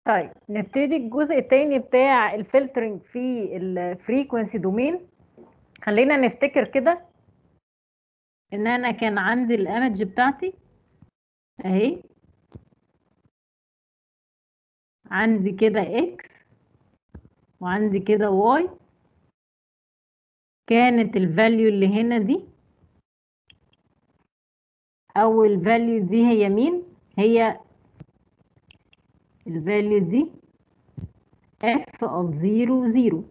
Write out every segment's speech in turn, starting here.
طيب نبتدي الجزء التاني بتاع الفلترنج في الفريكونسي دومين خلينا نفتكر كده ان انا كان عندي الايمج بتاعتي اهي عندي كده اكس وعندي كده واي كانت الفاليو اللي هنا دي او الفاليو دي هي مين هي الفاليو دي f of 0 0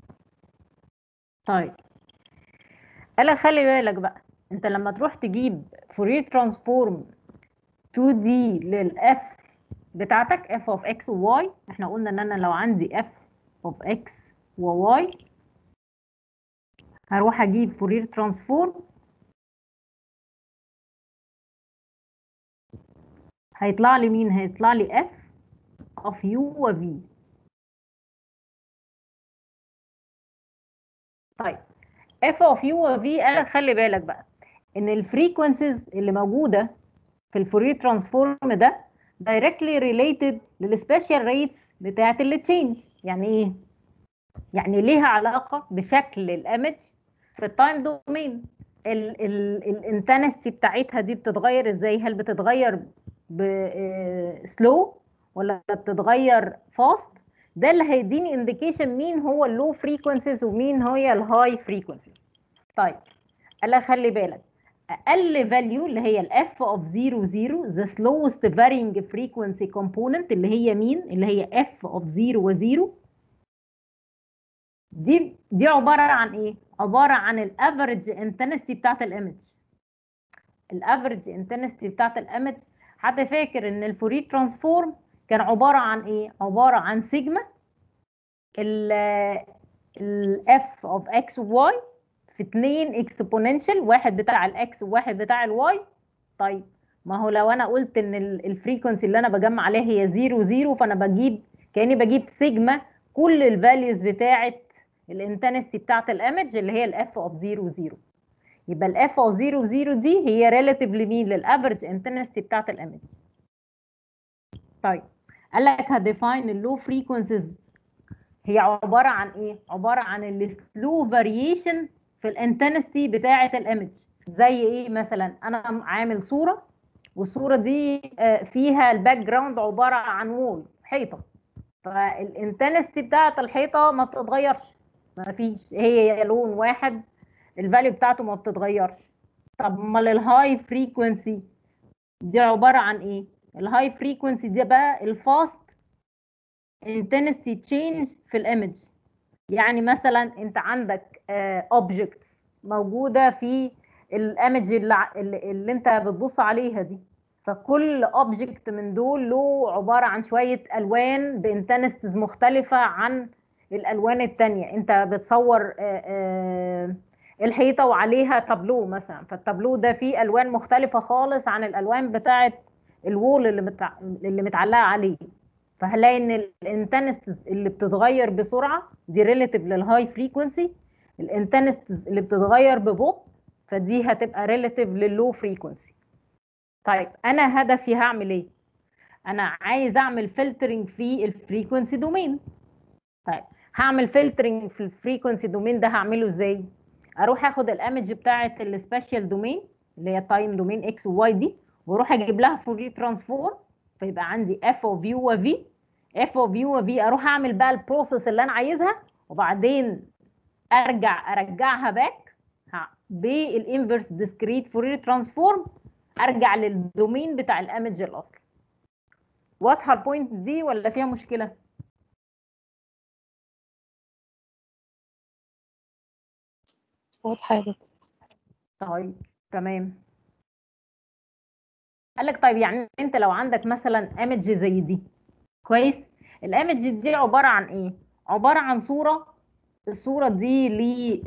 طيب قال خلي بالك بقى انت لما تروح تجيب فوريه ترانسفورم 2 دي للاف بتاعتك f of x و y احنا قلنا ان انا لو عندي f of x و y هروح اجيب فورير ترانسفورم هيطلع لي مين هيطلع لي f of u و v طيب f of u و v قال خلي بالك بقى ان الفريكونسيز اللي موجوده في الفورير ترانسفورم ده directly related للسبيشال ريتس بتاعه التشينج يعني ايه يعني ليها علاقه بشكل الايمج في التايم دومين الانتنستي بتاعتها دي بتتغير ازاي هل بتتغير بسلو ولا بتتغير فاست ده اللي هيديني انديكيشن مين هو اللو فريكونسيز ومين هي الهاي فريكونسيز طيب قال خلي بالك اقل فاليو اللي هي الاف اوف 0 0 the slowest varying frequency component اللي هي مين اللي هي اف اوف 0 و 0 دي دي عباره عن ايه عباره عن الافريج انتنستي بتاعت الايمج الافريج انتنستي بتاعت الايمج حد فاكر ان الفوري ترانسفورم كان عباره عن ايه عباره عن سيجما الاف اوف اكس وواي في 2 اكسبوننشال واحد بتاع الاكس وواحد بتاع الواي طيب ما هو لو انا قلت ان الفريكونسي اللي انا بجمع عليها هي 0 0 فانا بجيب كاني بجيب سيجما كل الفاليوز بتاعه الانتنستي بتاعه الايمج اللي هي الاف اوف 0 0 يبقى الاف اوف 0 0 دي هي ريلاتيف لمين للافرج انتنستي بتاعه الايمج طيب قال لك هديفاين اللو فريكونسيز هي عباره عن ايه عباره عن السلو فاريشن في الانتنستي بتاعه الايمج زي ايه مثلا انا عامل صوره والصوره دي فيها الباك جراوند عباره عن وول حيطه فالانتنستي بتاعه الحيطه ما بتتغيرش ما فيش هي لون واحد الفاليو بتاعته ما بتتغيرش طب امال الهاي فريكونسي دي عباره عن ايه الهاي فريكونسي دي بقى الفاست intensity تشينج في الايمج يعني مثلا انت عندك اوبجكت موجوده في الايمج اللي, اللي انت بتبص عليها دي فكل اوبجكت من دول له عباره عن شويه الوان بانتنستيز مختلفه عن الالوان التانية انت بتصور الحيطه وعليها تابلو مثلا فالتابلو ده فيه الوان مختلفه خالص عن الالوان بتاعه الوول اللي متع... اللي متعلقه عليه فهلاقي ان الانتنستيز اللي بتتغير بسرعه دي ريليتيف للهاي فريكونسي الانتنستيز اللي بتتغير ببطء فدي هتبقى ريليتيف لللو فريكونسي طيب انا هدفي هعمل ايه انا عايز اعمل فلترنج في الفريكونسي دومين طيب هعمل فلترنج في الفريكونسي دومين ده هعمله ازاي اروح اخد الايمج بتاعه السبيشال دومين اللي هي تايم دومين اكس وواي دي واروح اجيب لها فوري ترانسفورم فيبقى عندي اف اوف يو وفي اف اوف يو وفي اروح اعمل بقى البروسيس اللي انا عايزها وبعدين ارجع ارجعها باك بالانفرس ديسكريت فوري ترانسفورم ارجع للدومين بتاع الايمج الاصلي واضحه البوينت دي ولا فيها مشكله واضحة يا دكتور طيب تمام قال لك طيب يعني انت لو عندك مثلا ايمج زي دي كويس الايمج دي عباره عن ايه عباره عن صوره الصوره دي ل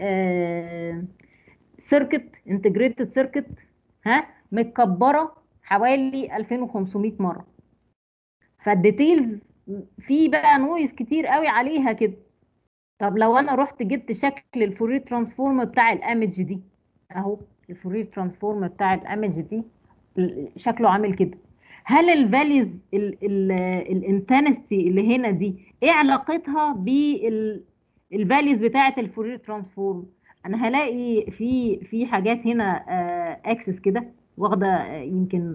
سيركت انتجريتد سيركت ها متكبره حوالي 2500 مره فالديتيلز في بقى نويز كتير قوي عليها كده طب لو انا رحت جبت شكل الفورير ترانسفورم بتاع الايمج دي اهو الفورير ترانسفورم بتاع الايمج دي شكله عامل كده هل الفاليوز الانتنستي اللي هنا دي ايه علاقتها بالفاليوز بتاعه الفورير ترانسفورم انا هلاقي في في حاجات هنا اكسس كده واخده آه، يمكن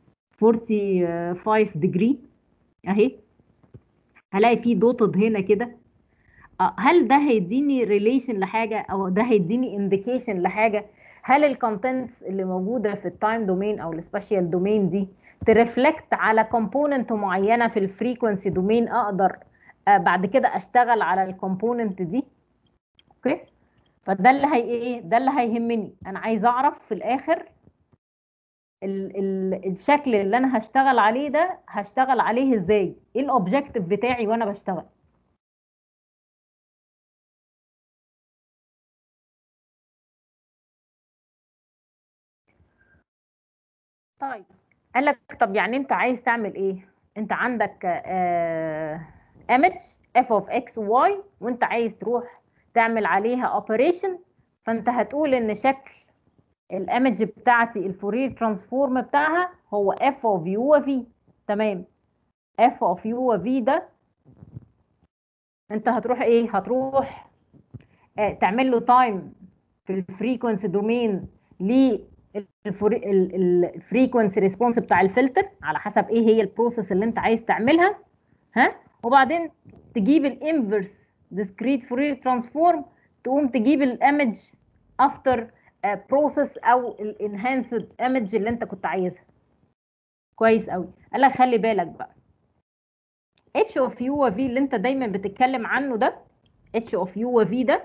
45 ديجري اهي هلاقي في دوتد هنا كده آه، هل ده هيديني ريليشن لحاجه او ده هيديني انديكيشن لحاجه هل الكونتنتس اللي موجوده في التايم دومين او السبيشال دومين دي ترفلكت على كومبوننت معينه في الفريكونسي دومين اقدر آه، بعد كده اشتغل على الكومبوننت دي اوكي فده اللي هي ايه ده اللي هيهمني انا عايز اعرف في الاخر ال ال الشكل اللي انا هشتغل عليه ده هشتغل عليه ازاي ايه الاوبجكتيف بتاعي وانا بشتغل طيب قال لك طب يعني انت عايز تعمل ايه انت عندك ايمج اف اوف اكس وواي وانت عايز تروح تعمل عليها اوبريشن فانت هتقول ان شكل الايمج بتاعتي الفورير ترانسفورم بتاعها هو اف اوف يو وفي تمام اف اوف يو وفي ده انت هتروح ايه هتروح آه، تعمل له تايم في الفريكونسي دومين للفريكونسي ريسبونس بتاع الفلتر على حسب ايه هي البروسيس اللي انت عايز تعملها ها وبعدين تجيب الانفرس discrete فورير ترانسفورم تقوم تجيب الايمج افتر بروسيس او الانهانسد ايمج اللي انت كنت عايزها كويس قوي قال لك خلي بالك بقى اتش اوف يو وفي اللي انت دايما بتتكلم عنه ده اتش اوف يو وفي ده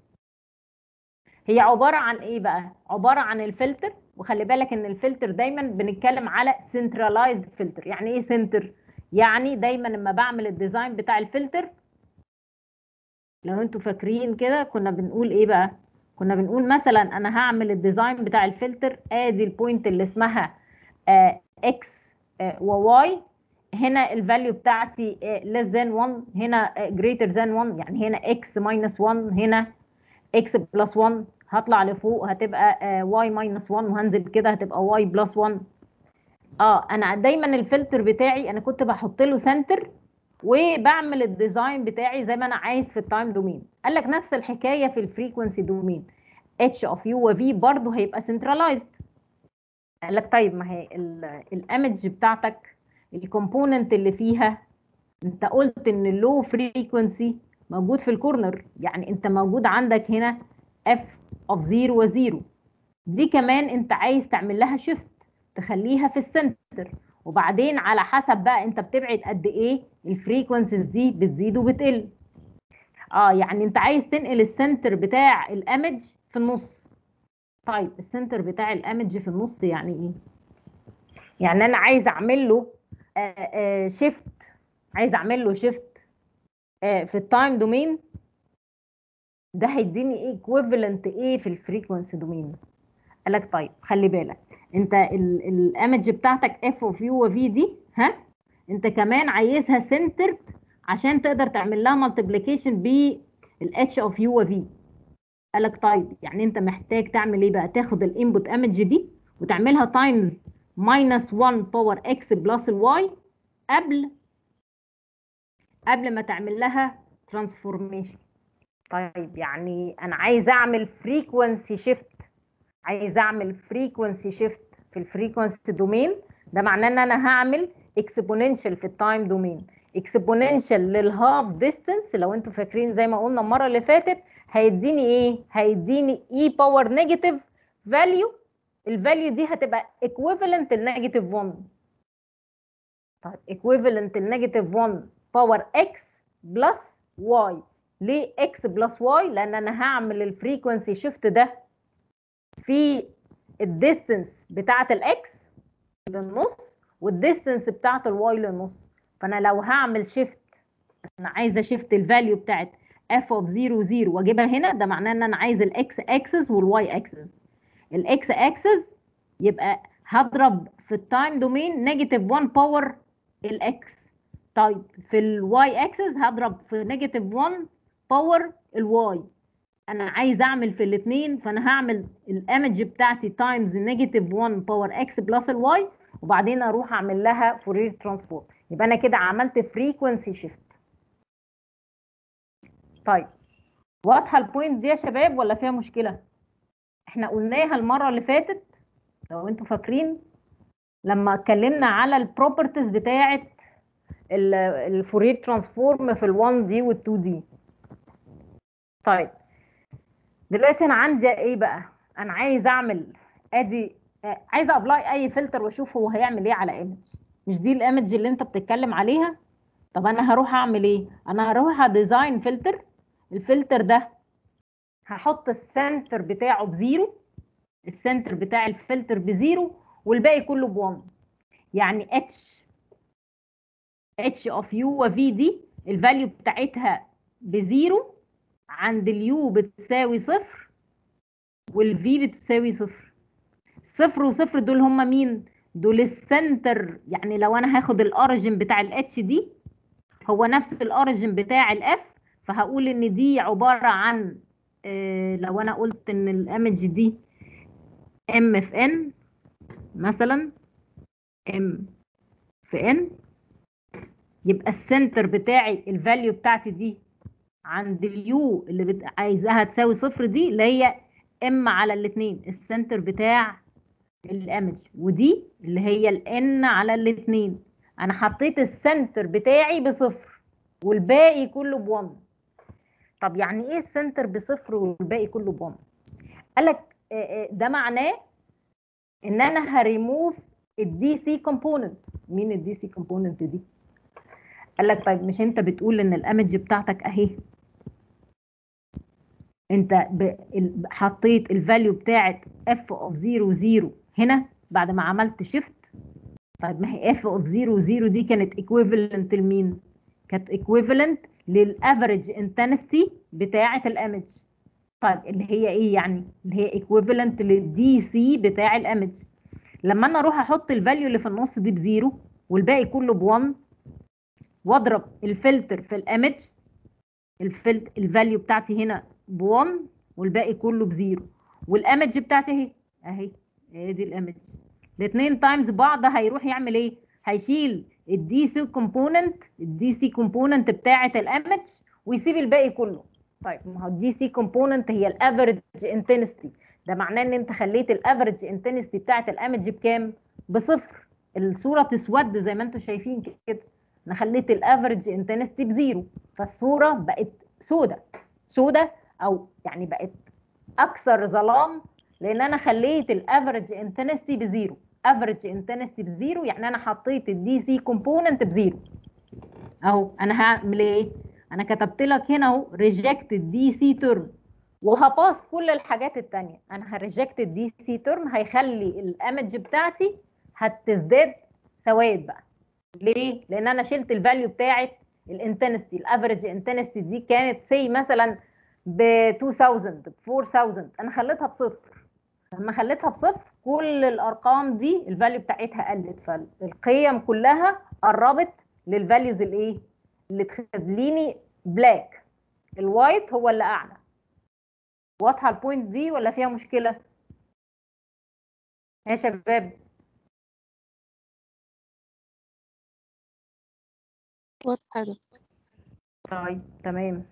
هي عباره عن ايه بقى عباره عن الفلتر وخلي بالك ان الفلتر دايما بنتكلم على سنترلايزد فلتر يعني ايه سنتر يعني دايما لما بعمل الديزاين بتاع الفلتر لو انتوا فاكرين كده كنا بنقول ايه بقى كنا بنقول مثلا انا هعمل الديزاين بتاع الفلتر ادي البوينت اللي اسمها اكس وواي هنا الفاليو بتاعتي less than 1 هنا greater than 1 يعني هنا x minus 1 هنا x plus 1 هطلع لفوق هتبقى y minus 1 وهنزل كده هتبقى y plus 1 اه انا دايما الفلتر بتاعي انا كنت بحط له سنتر وبعمل الديزاين بتاعي زي ما انا عايز في التايم دومين قال لك نفس الحكايه في الفريكونسي دومين اتش اوف يو وفي برضه هيبقى سنترلايزد قال لك طيب ما هي الايمج بتاعتك الكومبوننت اللي فيها انت قلت ان اللو فريكونسي موجود في الكورنر يعني انت موجود عندك هنا اف اوف 0 و0 دي كمان انت عايز تعمل لها شيفت تخليها في السنتر وبعدين على حسب بقى انت بتبعد قد ايه الفريكونسيز دي بتزيد وبتقل اه يعني انت عايز تنقل السنتر بتاع الايمج في النص طيب السنتر بتاع الايمج في النص يعني ايه يعني انا عايز اعمل له شيفت عايز اعمل له شيفت في التايم دومين ده هيديني ايه ايكويفالنت ايه في الفريكونسي دومين قال لك طيب خلي بالك انت الايمج بتاعتك اف اوف يو وفي دي ها انت كمان عايزها سنترد عشان تقدر تعمل لها مالتيبليكيشن بالاتش اوف يو وفي قال لك طيب يعني انت محتاج تعمل ايه بقى تاخد الانبوت ايمج دي وتعملها تايمز ماينس 1 باور اكس بلس الواي قبل قبل ما تعمل لها ترانسفورميشن طيب يعني انا عايز اعمل فريكونسي شيفت عايز اعمل فريكونسي شيفت في الفريكونسي دومين ده معناه ان انا هعمل اكسبوننشال في التايم دومين اكسبوننشال للهاف ديستانس لو انتوا فاكرين زي ما قلنا المره اللي فاتت هيديني ايه هيديني اي باور نيجاتيف فاليو الفاليو دي هتبقى equivalent لنيجاتيف 1 طيب equivalent لنيجاتيف 1 باور اكس بلس واي ليه اكس بلس واي لان انا هعمل الفريكونسي شيفت ده في الديستنس بتاعه الاكس للنص والديستنس بتاعه الواي للنص فانا لو هعمل شيفت انا عايزه شيفت الفاليو بتاعه اف اوف 0 0 واجيبها هنا ده معناه ان انا عايز الاكس اكسس والواي اكسس الاكس اكسس يبقى هضرب في التايم دومين نيجاتيف 1 باور الاكس طيب في الواي اكسس هضرب في نيجاتيف 1 باور الواي انا عايز اعمل في الاثنين فانا هعمل الايمج بتاعتي تايمز نيجاتيف 1 باور اكس بلس الواي وبعدين اروح اعمل لها فورير ترانسفورم يبقى انا كده عملت فريكونسي شيفت طيب واضحه البوينت دي يا شباب ولا فيها مشكله احنا قلناها المره اللي فاتت لو انتوا فاكرين لما اتكلمنا على البروبرتيز بتاعه الفورير ترانسفورم في ال1 دي وال2 دي طيب دلوقتي انا عندي ايه بقى انا عايز اعمل ادي عايزه ابلاي اي فلتر واشوف هو هيعمل ايه على ايمج مش دي الايمج اللي انت بتتكلم عليها طب انا هروح اعمل ايه انا هروح اديزاين فلتر الفلتر ده هحط السنتر بتاعه بزيرو السنتر بتاع الفلتر بزيرو والباقي كله بوان يعني اتش اتش اوف يو وفي دي الفاليو بتاعتها بزيرو عند اليو بتساوي صفر والفي بتساوي صفر صفر وصفر دول هما مين دول السنتر يعني لو انا هاخد الاوريجن بتاع الاتش دي هو نفس الاوريجن بتاع الاف فهقول ان دي عباره عن آه لو انا قلت ان الايمج دي ام في ان مثلا ام في ان يبقى السنتر بتاعي الفاليو بتاعتي دي عند اليو اللي بت... عايزاها تساوي صفر دي اللي هي ام على الاثنين السنتر بتاع الايمج ودي اللي هي الان على الاثنين انا حطيت السنتر بتاعي بصفر والباقي كله بوان طب يعني ايه السنتر بصفر والباقي كله بوان قالك ده معناه ان انا هريموف الدي سي كومبوننت مين الدي سي كومبوننت دي قال لك طيب مش انت بتقول ان الايمج بتاعتك اهي انت ب... حطيت الفاليو بتاعت اف اوف 0 0 هنا بعد ما عملت شيفت طيب ما هي اف اوف 0 0 دي كانت ايكويفالنت لمين كانت ايكويفالنت للافريج انتنستي بتاعه الايمج طيب اللي هي ايه يعني اللي هي ايكويفالنت للدي سي بتاع الايمج لما انا اروح احط الفاليو اللي في النص دي بزيرو والباقي كله ب1 واضرب الفلتر في الايمج الفلت الفاليو بتاعتي هنا ب1 والباقي كله بزيرو والايمج بتاعتي اهي اهي اهي دي الايمج الاثنين تايمز بعض هيروح يعمل ايه هيشيل الدي سي كومبوننت الدي سي كومبوننت بتاعه الايمج ويسيب الباقي كله طيب ما هو الدي سي كومبوننت هي الافريج انتنستي ده معناه ان انت خليت الافريج انتنستي بتاعه الايمج بكام بصفر الصوره تسود زي ما انتم شايفين كده انا خليت الافريج انتنستي بزيرو فالصوره بقت سودة سودة او يعني بقت اكثر ظلام لان انا خليت الافريج انتنستي بزيرو افريج انتنستي بزيرو يعني انا حطيت الدي سي كومبوننت بزيرو اهو انا هعمل ايه انا كتبت لك هنا اهو ريجكت الدي سي ترم وهباص كل الحاجات التانية انا هريجكت الدي سي ترم هيخلي الايمج بتاعتي هتزداد سواد بقى ليه لان انا شلت الفاليو بتاعت الانتنستي الافريج انتنستي دي كانت سي مثلا ب 2000 ب 4000 انا خليتها بصفر لما خليتها بصفر كل الارقام دي الفاليو بتاعتها قلت فالقيم كلها قربت للفاليوز الايه اللي تخليني بلاك الوايت هو اللي اعلى واضحه البوينت دي ولا فيها مشكله يا شباب واضحة يا دكتور طيب تمام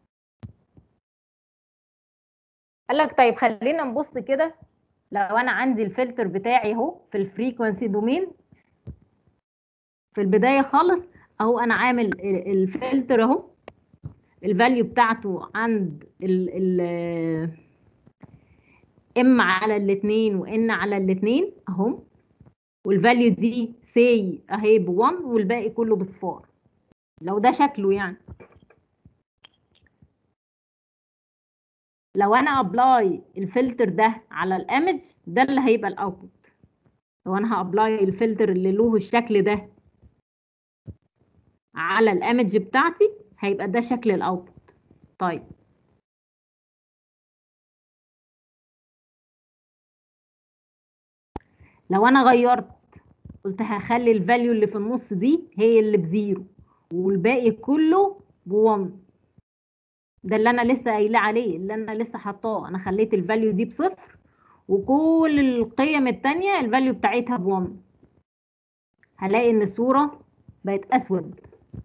قال لك طيب خلينا نبص كده لو انا عندي الفلتر بتاعي اهو في الفريكونسي دومين في البدايه خالص اهو انا عامل الفلتر اهو الفاليو بتاعته عند ال ال ام على الاثنين وان على الاثنين اهو والفاليو دي سي اهي ب 1 والباقي كله بصفار لو ده شكله يعني لو انا ابلاي الفلتر ده على الايمج ده اللي هيبقى الاوتبوت لو انا هابلاي الفلتر اللي له الشكل ده على الايمج بتاعتي هيبقى ده شكل الاوتبوت طيب لو انا غيرت قلت هخلي الفاليو اللي في النص دي هي اللي بزيرو والباقي كله بوان ده اللي انا لسه قايله عليه اللي انا لسه حطاه انا خليت الفاليو دي بصفر وكل القيم التانية الفاليو بتاعتها بوان هلاقي ان الصوره بقت اسود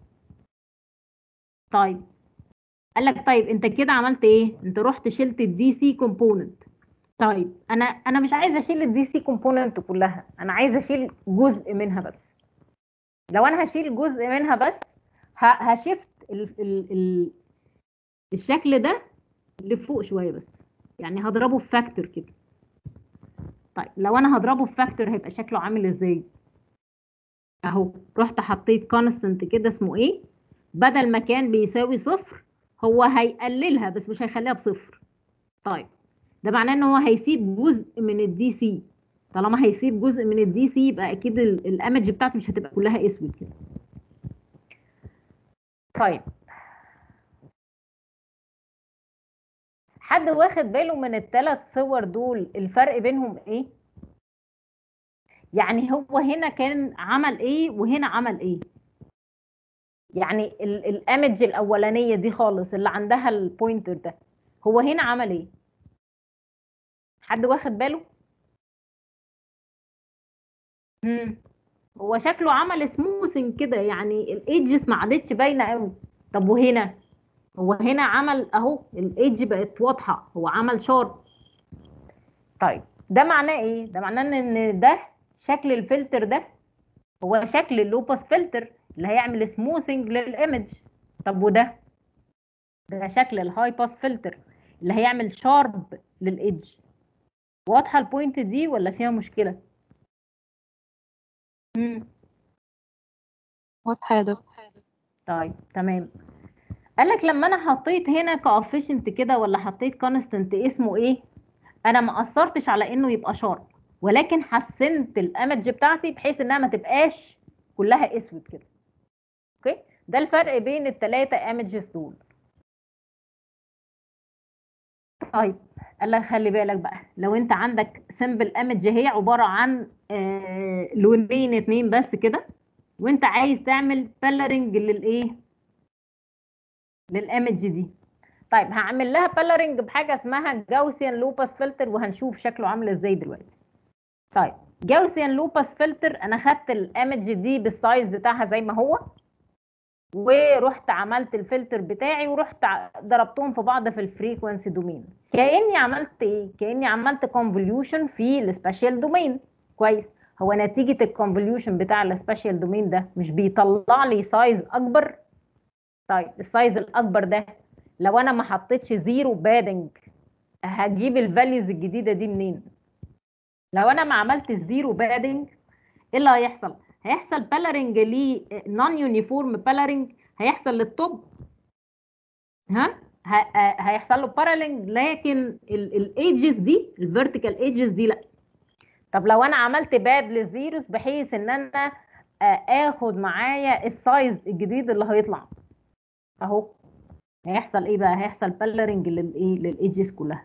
طيب قال لك طيب انت كده عملت ايه انت رحت شلت الدي سي كومبوننت طيب انا انا مش عايزه اشيل الدي سي كومبوننت كلها انا عايزه اشيل جزء منها بس لو انا هشيل جزء منها بس ه- هشفت ال ال ال الشكل ده لفوق شويه بس يعني هضربه في فاكتور كده طيب لو انا هضربه في فاكتور هيبقى شكله عامل ازاي اهو رحت حطيت كونستنت كده اسمه ايه بدل ما كان بيساوي صفر هو هيقللها بس مش هيخليها بصفر طيب ده معناه ان هو هيسيب جزء من الدي سي طالما هيسيب جزء من الدي سي يبقى اكيد الايمج بتاعته مش هتبقى كلها اسود كده طيب حد واخد باله من الثلاث صور دول الفرق بينهم ايه يعني هو هنا كان عمل ايه وهنا عمل ايه يعني الايمج الاولانيه دي خالص اللي عندها البوينتر ده هو هنا عمل ايه حد واخد باله مم. هو شكله عمل سموثنج كده يعني الايدجز ما عادتش باينه قوي طب وهنا هو هنا عمل اهو الايدج بقت واضحه هو عمل شارب طيب ده معناه ايه ده معناه ان ده شكل الفلتر ده هو شكل اللوبس فلتر اللي هيعمل سموثنج للايمج طب وده ده شكل الهاي باس فلتر اللي هيعمل شارب للايدج واضحه البوينت دي ولا فيها مشكله مم. واضحة يا دكتور طيب تمام قال لك لما انا حطيت هنا كوفيشنت كده ولا حطيت كونستنت اسمه ايه انا ما اثرتش على انه يبقى شارب ولكن حسنت الايمج بتاعتي بحيث انها ما تبقاش كلها اسود كده اوكي ده الفرق بين الثلاثه ايمجز دول طيب قال لك خلي بالك بقى لو انت عندك سمبل ايمج هي عباره عن آه لونين اتنين بس كده وانت عايز تعمل بلرنج للايه للايمج دي طيب هعمل لها بلرنج بحاجه اسمها جاوسيان لوباس فلتر وهنشوف شكله عامل ازاي دلوقتي طيب جاوسيان لوباس فلتر انا خدت الايمج دي بالسايز بتاعها زي ما هو ورحت عملت الفلتر بتاعي ورحت ضربتهم في بعض في الفريكونسي دومين كاني عملت ايه كاني عملت كونفوليوشن في السبيشال دومين كويس هو نتيجه الكونفوليوشن بتاع السبيشال دومين ده مش بيطلع لي سايز اكبر طيب السايز الاكبر ده لو انا ما حطيتش زيرو بادنج هجيب الفاليوز الجديده دي منين لو انا ما عملتش زيرو بادنج ايه اللي هيحصل هيحصل بلرنج ليه نون يونيفورم بلرنج هيحصل للتوب ها هيحصل له بارالنج لكن الايدجز دي الفيرتيكال ايدجز دي لا طب لو انا عملت باد للزيروز بحيث ان انا اخد معايا السايز الجديد اللي هيطلع اهو هيحصل ايه بقى هيحصل بلرنج للايه للايدجز كلها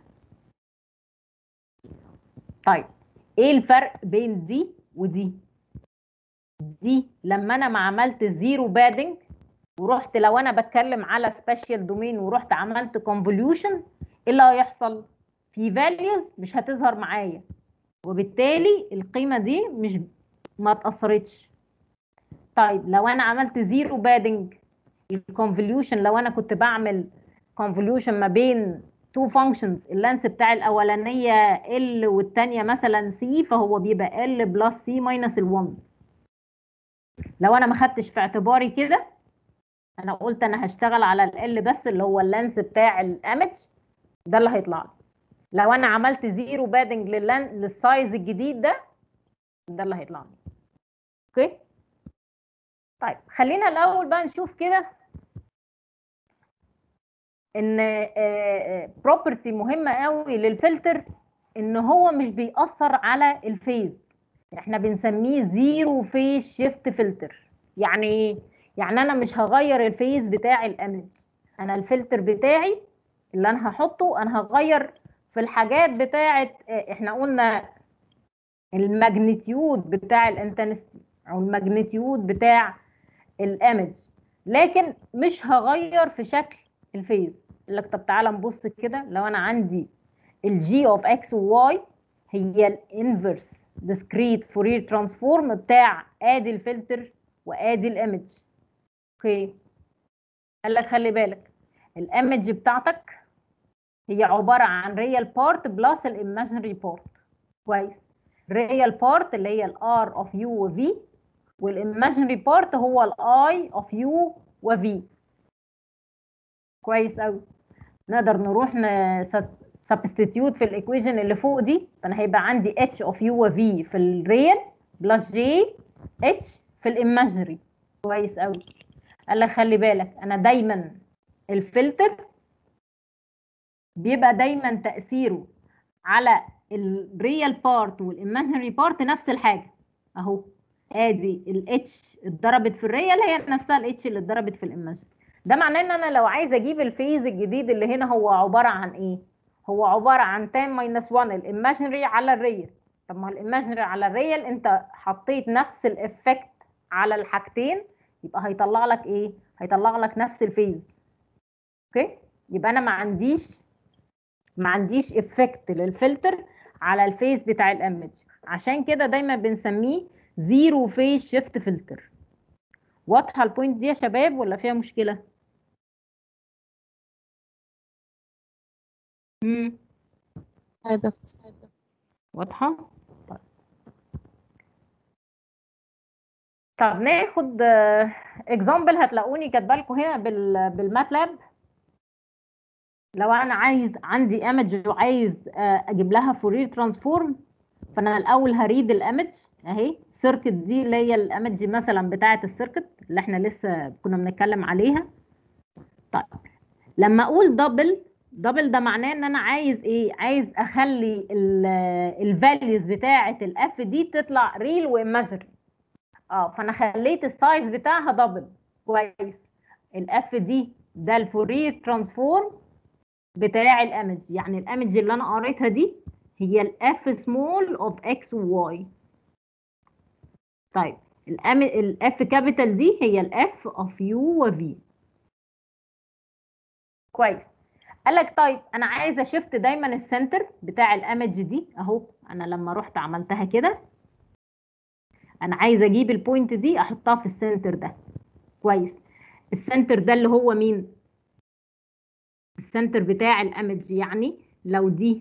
طيب ايه الفرق بين دي ودي دي لما انا ما عملت زيرو بادنج ورحت لو انا بتكلم على سبيشال دومين ورحت عملت كونفوليوشن ايه اللي هيحصل في فاليوز مش هتظهر معايا وبالتالي القيمه دي مش ما اتاثرتش طيب لو انا عملت زيرو بادنج الكونفوليوشن لو انا كنت بعمل كونفوليوشن ما بين تو فانكشنز اللانس بتاع الاولانيه ال والثانيه مثلا سي فهو بيبقى ال بلس سي ماينس ال1 لو انا ما خدتش في اعتباري كده انا قلت انا هشتغل على ال بس اللي هو اللانس بتاع الايمج ده اللي هيطلع لي لو انا عملت زيرو بادنج للسايز الجديد ده ده اللي هيطلع لي اوكي طيب خلينا الاول بقى نشوف كده ان بروبرتي مهمه قوي للفلتر ان هو مش بيأثر على الفيز احنا بنسميه زيرو فيز شيفت فلتر يعني ايه يعني انا مش هغير الفيز بتاع الايمج انا الفلتر بتاعي اللي انا هحطه انا هغير في الحاجات بتاعه احنا قلنا الماجنتيود بتاع الانتنستي او الماجنتيود بتاع الايمج لكن مش هغير في شكل الفيز يقول لك طب تعالى نبص كده لو انا عندي الجي اوف اكس وواي هي الانفرس discrete Fourier transform بتاع ادي الفلتر وادي الايمج اوكي قال لك خلي بالك الايمج بتاعتك هي عباره عن ريال بارت بلس الايماجينري بارت كويس ريال بارت اللي هي الار اوف يو وفي والايماجينري بارت هو الاي اوف يو وفي كويس قوي نقدر نروح سبستيتيوت في الايكويشن اللي فوق دي فانا هيبقى عندي اتش اوف يو وفي في الريال بلس جي اتش في الايماجينري كويس قوي قال لك خلي بالك انا دايما الفلتر بيبقى دايما تاثيره على الريال بارت والايماجينري بارت نفس الحاجه اهو ادي الاتش اتضربت في الريال هي نفسها الاتش اللي اتضربت في الايماجينري ده معناه ان انا لو عايزه اجيب الفيز الجديد اللي هنا هو عباره عن ايه هو عباره عن 10 ماينس 1 الايماجينري على الريال طب ما الايماجينري على الريال انت حطيت نفس الافكت على الحاجتين يبقى هيطلع لك ايه هيطلع لك نفس الفيز اوكي يبقى انا ما عنديش ما عنديش افكت للفلتر على الفيس بتاع الايمج عشان كده دايما بنسميه زيرو فيس شيفت فلتر واضحه البوينت دي يا شباب ولا فيها مشكله امم هذا واضحه طيب طب ناخد اكزامبل هتلاقوني كاتبه لكم هنا بال بالماتلاب لو انا عايز عندي ايمج وعايز اجيب لها فورير ترانسفورم فانا الاول هريد الايمج اهي سيركت دي اللي هي الايمج مثلا بتاعه السيركت اللي احنا لسه كنا بنتكلم عليها طيب لما اقول دبل دبل ده معناه ان انا عايز ايه عايز اخلي الفاليوز بتاعه الاف دي تطلع ريل وايماجينري اه فانا خليت السايز بتاعها دبل كويس الاف دي ده الفورير ترانسفورم بتاع الايمج يعني الايمج اللي انا قريتها دي هي الاف سمول اوف اكس وواي طيب الاف كابيتال دي هي الاف اوف يو وفي كويس قال لك طيب انا عايزه شيفت دايما السنتر بتاع الايمج دي اهو انا لما رحت عملتها كده انا عايزه اجيب البوينت دي احطها في السنتر ده كويس السنتر ده اللي هو مين السنتر بتاع الايمج يعني لو دي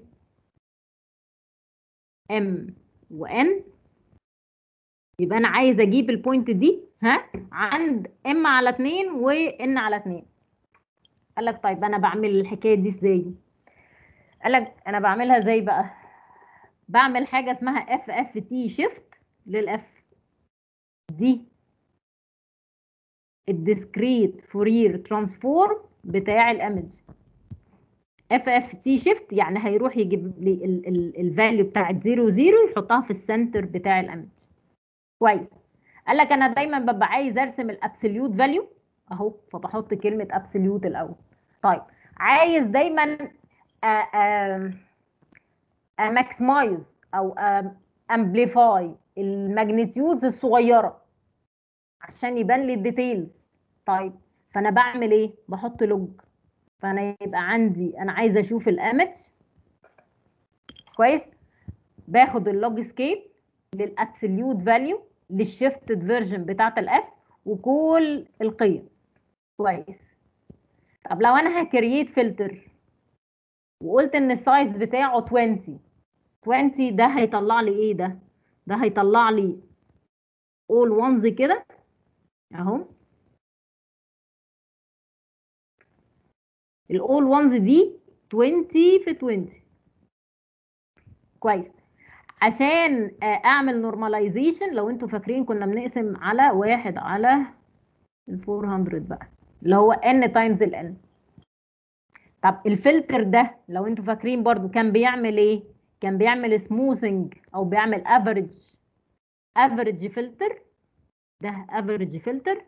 ام وان يبقى انا عايزه اجيب البوينت دي ها عند ام على 2 وان على 2 قال لك طيب انا بعمل الحكايه دي ازاي قال لك انا بعملها ازاي بقى بعمل حاجه اسمها اف اف تي شيفت للاف دي الديسكريت فورير ترانسفورم بتاع الايمج اف اف تي شيفت يعني هيروح يجيب لي الفاليو بتاعت 0 0 يحطها في السنتر بتاع الايمج كويس قال لك انا دايما ببقى عايز ارسم الابسوليوت فاليو اهو فبحط كلمه ابسوليوت الاول طيب عايز دايما ماكسمايز او امبليفاي الماجنتيودز الصغيره عشان يبان لي الديتيلز طيب فانا بعمل ايه بحط لوج فانا يبقى عندي انا عايزه اشوف الايمج كويس باخد اللوج سكيل للابسوليوت فاليو للشيفتد فيرجن بتاعت الاف وكل القيم كويس طب لو انا هكرييت فلتر وقلت ان السايز بتاعه 20 20 ده هيطلع لي ايه ده ده هيطلع لي all ones كده اهو الاول وانز دي 20 في 20 كويس عشان اعمل نورماليزيشن لو انتوا فاكرين كنا بنقسم على واحد على ال 400 بقى اللي هو n تايمز ال n طب الفلتر ده لو انتوا فاكرين برضو كان بيعمل ايه كان بيعمل سموثنج او بيعمل افريج افريج فلتر ده افريج فلتر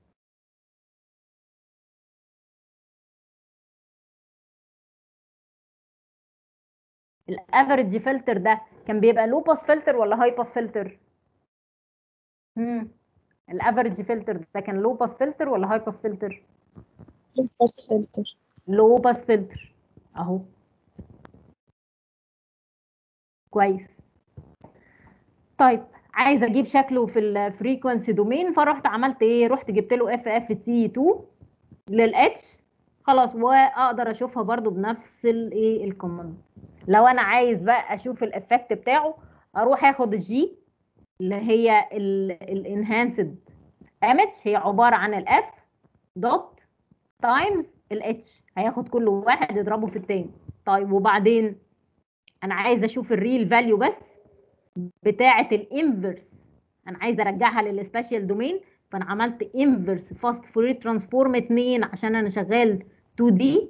الافريج فلتر ده كان بيبقى لو باس فلتر ولا هاي باس فلتر امم الافريج فلتر ده كان لو باس فلتر ولا هاي باس فلتر بس فلتر لو باس فلتر اهو كويس طيب عايزه اجيب شكله في الفريكونسي دومين فرحت عملت ايه رحت جبت له اف اف تي 2 للاتش خلاص واقدر اشوفها برضو بنفس الايه الكوماند لو انا عايز بقى اشوف الافكت بتاعه اروح اخد الجي اللي هي الانهانسد ايمج هي عباره عن الاف دوت تايمز الاتش هياخد كل واحد يضربه في التاني طيب وبعدين انا عايزه اشوف الريل فاليو بس بتاعه الانفرس انا عايزه ارجعها للسبيشال دومين فانا عملت انفرس فاست فوري ترانسفورم 2 عشان انا شغال 2 دي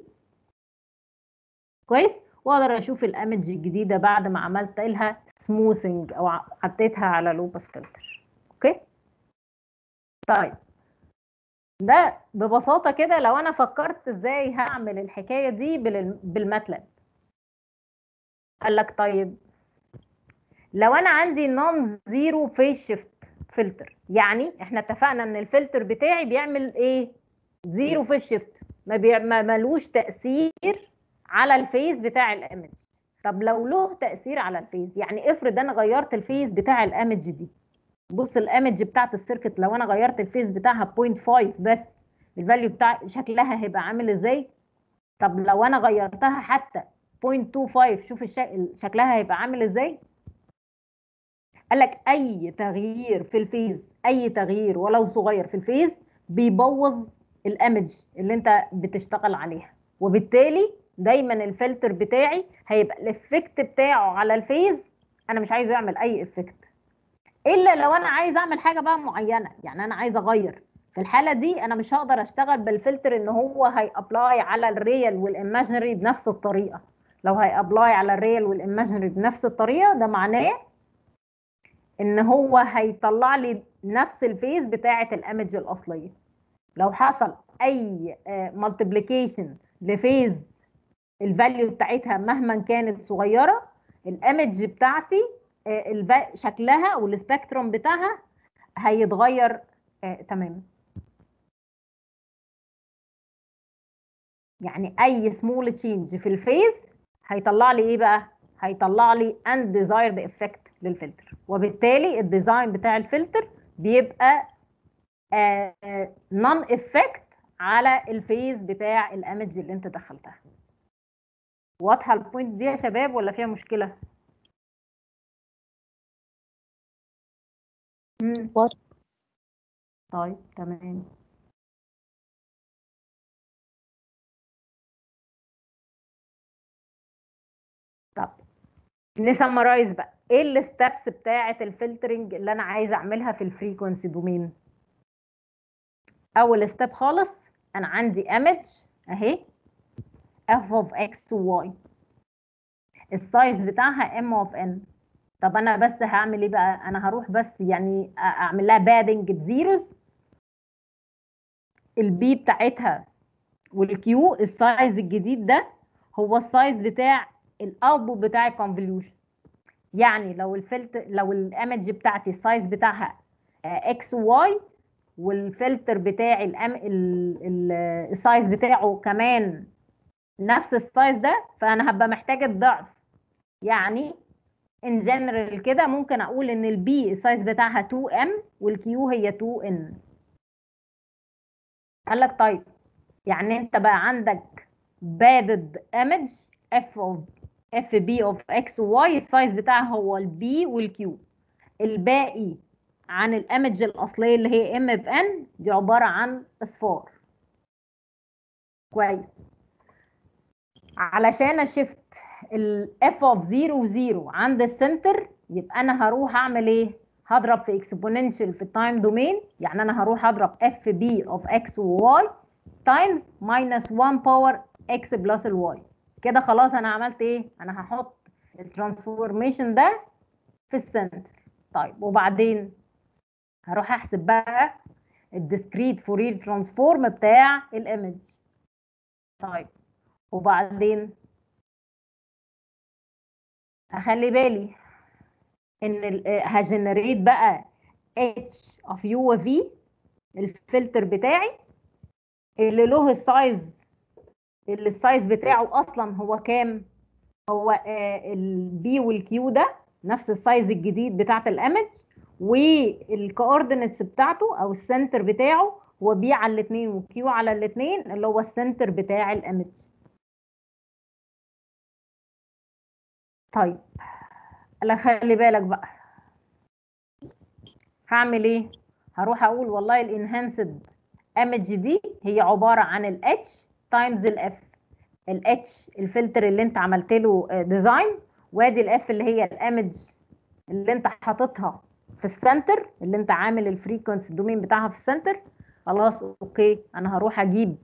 كويس واقدر اشوف الايمج الجديده بعد ما عملت لها سموثنج او حطيتها على لوبس فلتر اوكي طيب ده ببساطه كده لو انا فكرت ازاي هعمل الحكايه دي بالماتلاب قال لك طيب لو انا عندي نون زيرو فيس شيفت فلتر يعني احنا اتفقنا ان الفلتر بتاعي بيعمل ايه زيرو فيس شيفت ما, بي... ما ملوش تاثير على الفيز بتاع الايمج طب لو له تاثير على الفيز يعني افرض انا غيرت الفيز بتاع الايمج دي بص الايمج بتاعت السيركت لو انا غيرت الفيز بتاعها 0.5 بس الفاليو بتاع شكلها هيبقى عامل ازاي طب لو انا غيرتها حتى 0.25 شوف الشك... شكلها هيبقى عامل ازاي قال لك اي تغيير في الفيز اي تغيير ولو صغير في الفيز بيبوظ الايمج اللي انت بتشتغل عليها وبالتالي دايما الفلتر بتاعي هيبقى الافكت بتاعه على الفيز انا مش عايزه يعمل اي افكت الا لو انا عايز اعمل حاجه بقى معينه يعني انا عايزه اغير في الحاله دي انا مش هقدر اشتغل بالفلتر ان هو هي ابلاي على الريال والايماجينري بنفس الطريقه لو هي ابلاي على الريال والايماجينري بنفس الطريقه ده معناه ان هو هيطلع لي نفس الفيز بتاعه الايمج الاصليه لو حصل اي مالتيبليكيشن لفيز الفاليو بتاعتها مهما كانت صغيره الايمج بتاعتي شكلها والسبيكتروم بتاعها هيتغير تماما يعني اي سمول تشينج في الفيز هيطلع لي ايه بقى هيطلع لي undesired effect للفلتر وبالتالي الديزاين بتاع الفلتر بيبقى نون افكت على الفيز بتاع الايمج اللي انت دخلتها واضحه البوينت دي يا شباب ولا فيها مشكله مم. واضح. طيب تمام طب نسمرايز بقى ايه الستبس بتاعه الفلترنج اللي انا عايزه اعملها في الفريكونسي دومين اول ستيب خالص انا عندي ايمج اهي f of x و y السايز بتاعها m of n طب انا بس هعمل ايه بقى انا هروح بس يعني اعمل لها بادنج بزيروز البي بتاعتها والكيو السايز الجديد ده هو السايز بتاع الاوتبوت بتاع الكونفوليوشن يعني لو الفلتر لو الايمج بتاعتي السايز بتاعها اكس واي والفلتر بتاعي الأم... ال... ال... السايز بتاعه كمان نفس السايز ده فانا هبقى محتاجه الضعف يعني ان جنرال كده ممكن اقول ان البي السايز بتاعها 2 ام والكيو هي 2 ان قال لك طيب يعني انت بقى عندك بادد ايمج اف اوف اف بي اوف اكس وواي السايز بتاعها هو البي والكيو الباقي عن الايمج الاصليه اللي هي ام اف ان دي عباره عن اصفار كويس علشان اشفت الاف اوف 0 0 عند السنتر يبقى انا هروح اعمل ايه هضرب في اكسبوننشال في التايم دومين يعني انا هروح اضرب اف بي اوف اكس وواي تايمز ماينس 1 باور اكس بلس الواي كده خلاص انا عملت ايه انا هحط الترانسفورميشن ده في السنتر طيب وبعدين هروح احسب بقى الديسكريت فورير ترانسفورم بتاع الايمج طيب وبعدين اخلي بالي ان هجنريت بقى اتش اوف يو وفي الفلتر بتاعي اللي له السايز اللي السايز بتاعه اصلا هو كام هو البي والكيو ده نفس السايز الجديد بتاعت الايمج والكوردينتس بتاعته او السنتر بتاعه هو بي على الاثنين وكيو على الاثنين اللي هو السنتر بتاع الايمج طيب لا خلي بالك بقى هعمل ايه هروح اقول والله الانهانسد ايمج دي هي عباره عن الاتش تايمز الاف الاتش الفلتر اللي انت عملت له ديزاين وادي الاف اللي هي الايمج اللي انت حاططها في السنتر اللي انت عامل الفريكونسي الدومين بتاعها في السنتر خلاص اوكي انا هروح اجيب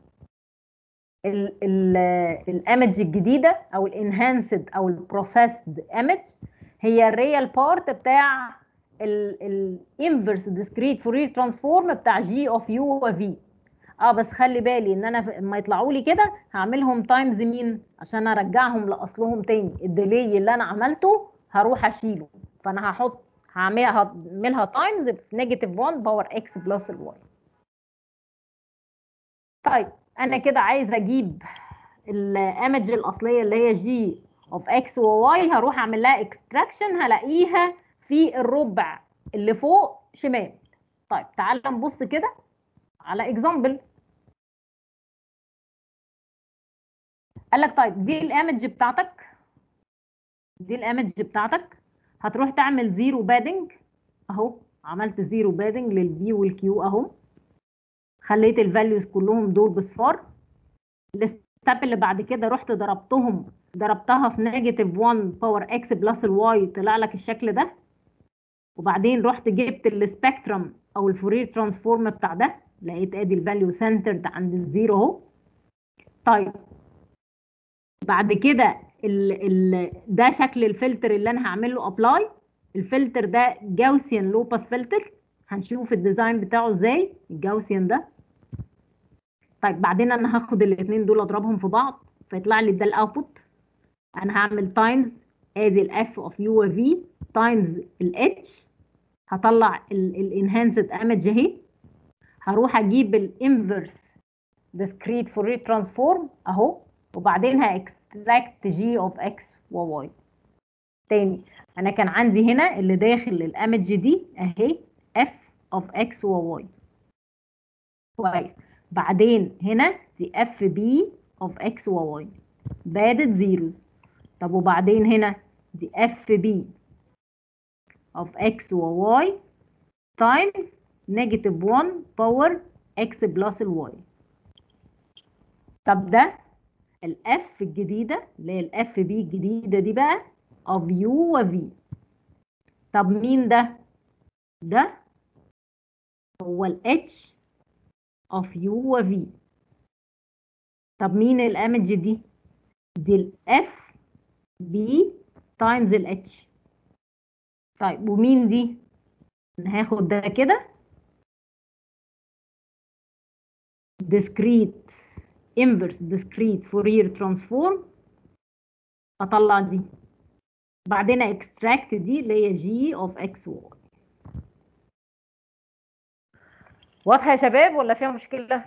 الايمج الجديده او الانهانسد او البروسيسد ايمج هي الريال بارت بتاع الانفرس ديسكريت فورير ترانسفورم بتاع جي اوف يو وفي اه بس خلي بالي ان انا لما يطلعوا لي كده هعملهم تايمز مين عشان ارجعهم لاصلهم تاني الديلي اللي انا عملته هروح اشيله فانا هحط هعملها هعملها تايمز نيجاتيف 1 باور اكس بلس الواي طيب انا كده عايزه اجيب الايمج الاصليه اللي هي جي اوف اكس وواي هروح اعمل لها اكستراكشن هلاقيها في الربع اللي فوق شمال طيب تعال نبص كده على اكزامبل قال لك طيب دي الايمج بتاعتك دي الايمج بتاعتك هتروح تعمل زيرو بادنج اهو عملت زيرو بادنج للبي والكيو اهو خليت الفاليوز كلهم دول بصفار الستاب اللي بعد كده رحت ضربتهم ضربتها في نيجاتيف 1 باور اكس بلس الواي طلع لك الشكل ده وبعدين رحت جبت السبيكترم او الفورير ترانسفورم بتاع ده لقيت ادي الفاليو سنترد عند الزيرو اهو طيب بعد كده ال ال ده شكل الفلتر اللي انا هعمل له ابلاي الفلتر ده جاوسيان لو باس فلتر هنشوف الديزاين بتاعه ازاي الجاوسيان ده طيب بعدين انا هاخد الاثنين دول اضربهم في بعض فيطلع لي ده الاوتبوت انا هعمل تايمز ادي الاف اوف يو في تايمز الاتش هطلع الانهانسد ايمج اهي هروح اجيب الانفرس discrete Fourier transform اهو وبعدين هاكستراكت جي اوف اكس وواي تاني انا كان عندي هنا اللي داخل الايمج دي اهي اف اوف اكس وواي كويس بعدين هنا دي اف بي اوف اكس وواي بادت زيروز طب وبعدين هنا دي اف بي of x و y times negative 1 power x plus ال y طب ده الاف الجديدة اللي هي الاف بي الجديدة دي بقى of u و v طب مين ده؟ ده هو ال h of u و v طب مين الامج دي؟ دي ال f b times ال h طيب ومين دي؟ هاخد ده كده discrete inverse discrete Fourier transform اطلع دي بعدين extract دي اللي هي g of x و y واضحه يا شباب ولا فيها مشكله؟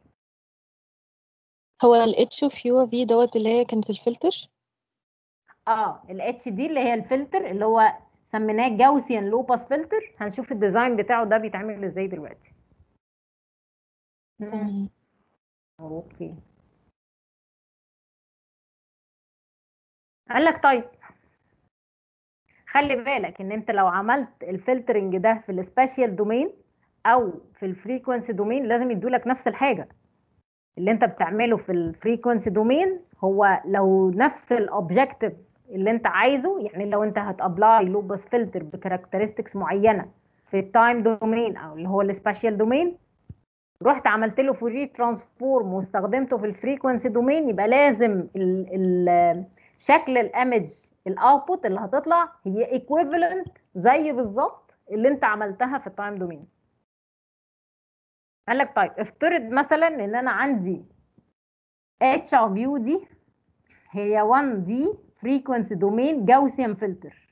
هو ال H of U V دوت اللي هي كانت الفلتر اه ال اتش دي اللي هي الفلتر اللي هو سميناه جاوسيان لو باس فلتر هنشوف الديزاين بتاعه ده بيتعمل ازاي دلوقتي تمام اوكي قال لك طيب خلي بالك ان انت لو عملت الفلترنج ده في السبيشال دومين او في الفريكونسي دومين لازم يدولك نفس الحاجه اللي انت بتعمله في الفريكونسي دومين هو لو نفس الاوبجكتيف اللي انت عايزه يعني لو انت هتابلاي لوبس فلتر بكاركترستكس معينه في التايم دومين او اللي هو السبيشال دومين رحت عملت له فوري ترانسفورم واستخدمته في الفريكونسي دومين يبقى لازم ال ال شكل الايمج الاوتبوت اللي هتطلع هي ايكويفالنت زي بالظبط اللي انت عملتها في التايم دومين قال لك طيب افترض مثلا ان انا عندي اتش اوف يو دي هي 1 دي فريكونسي دومين جاوسيان فلتر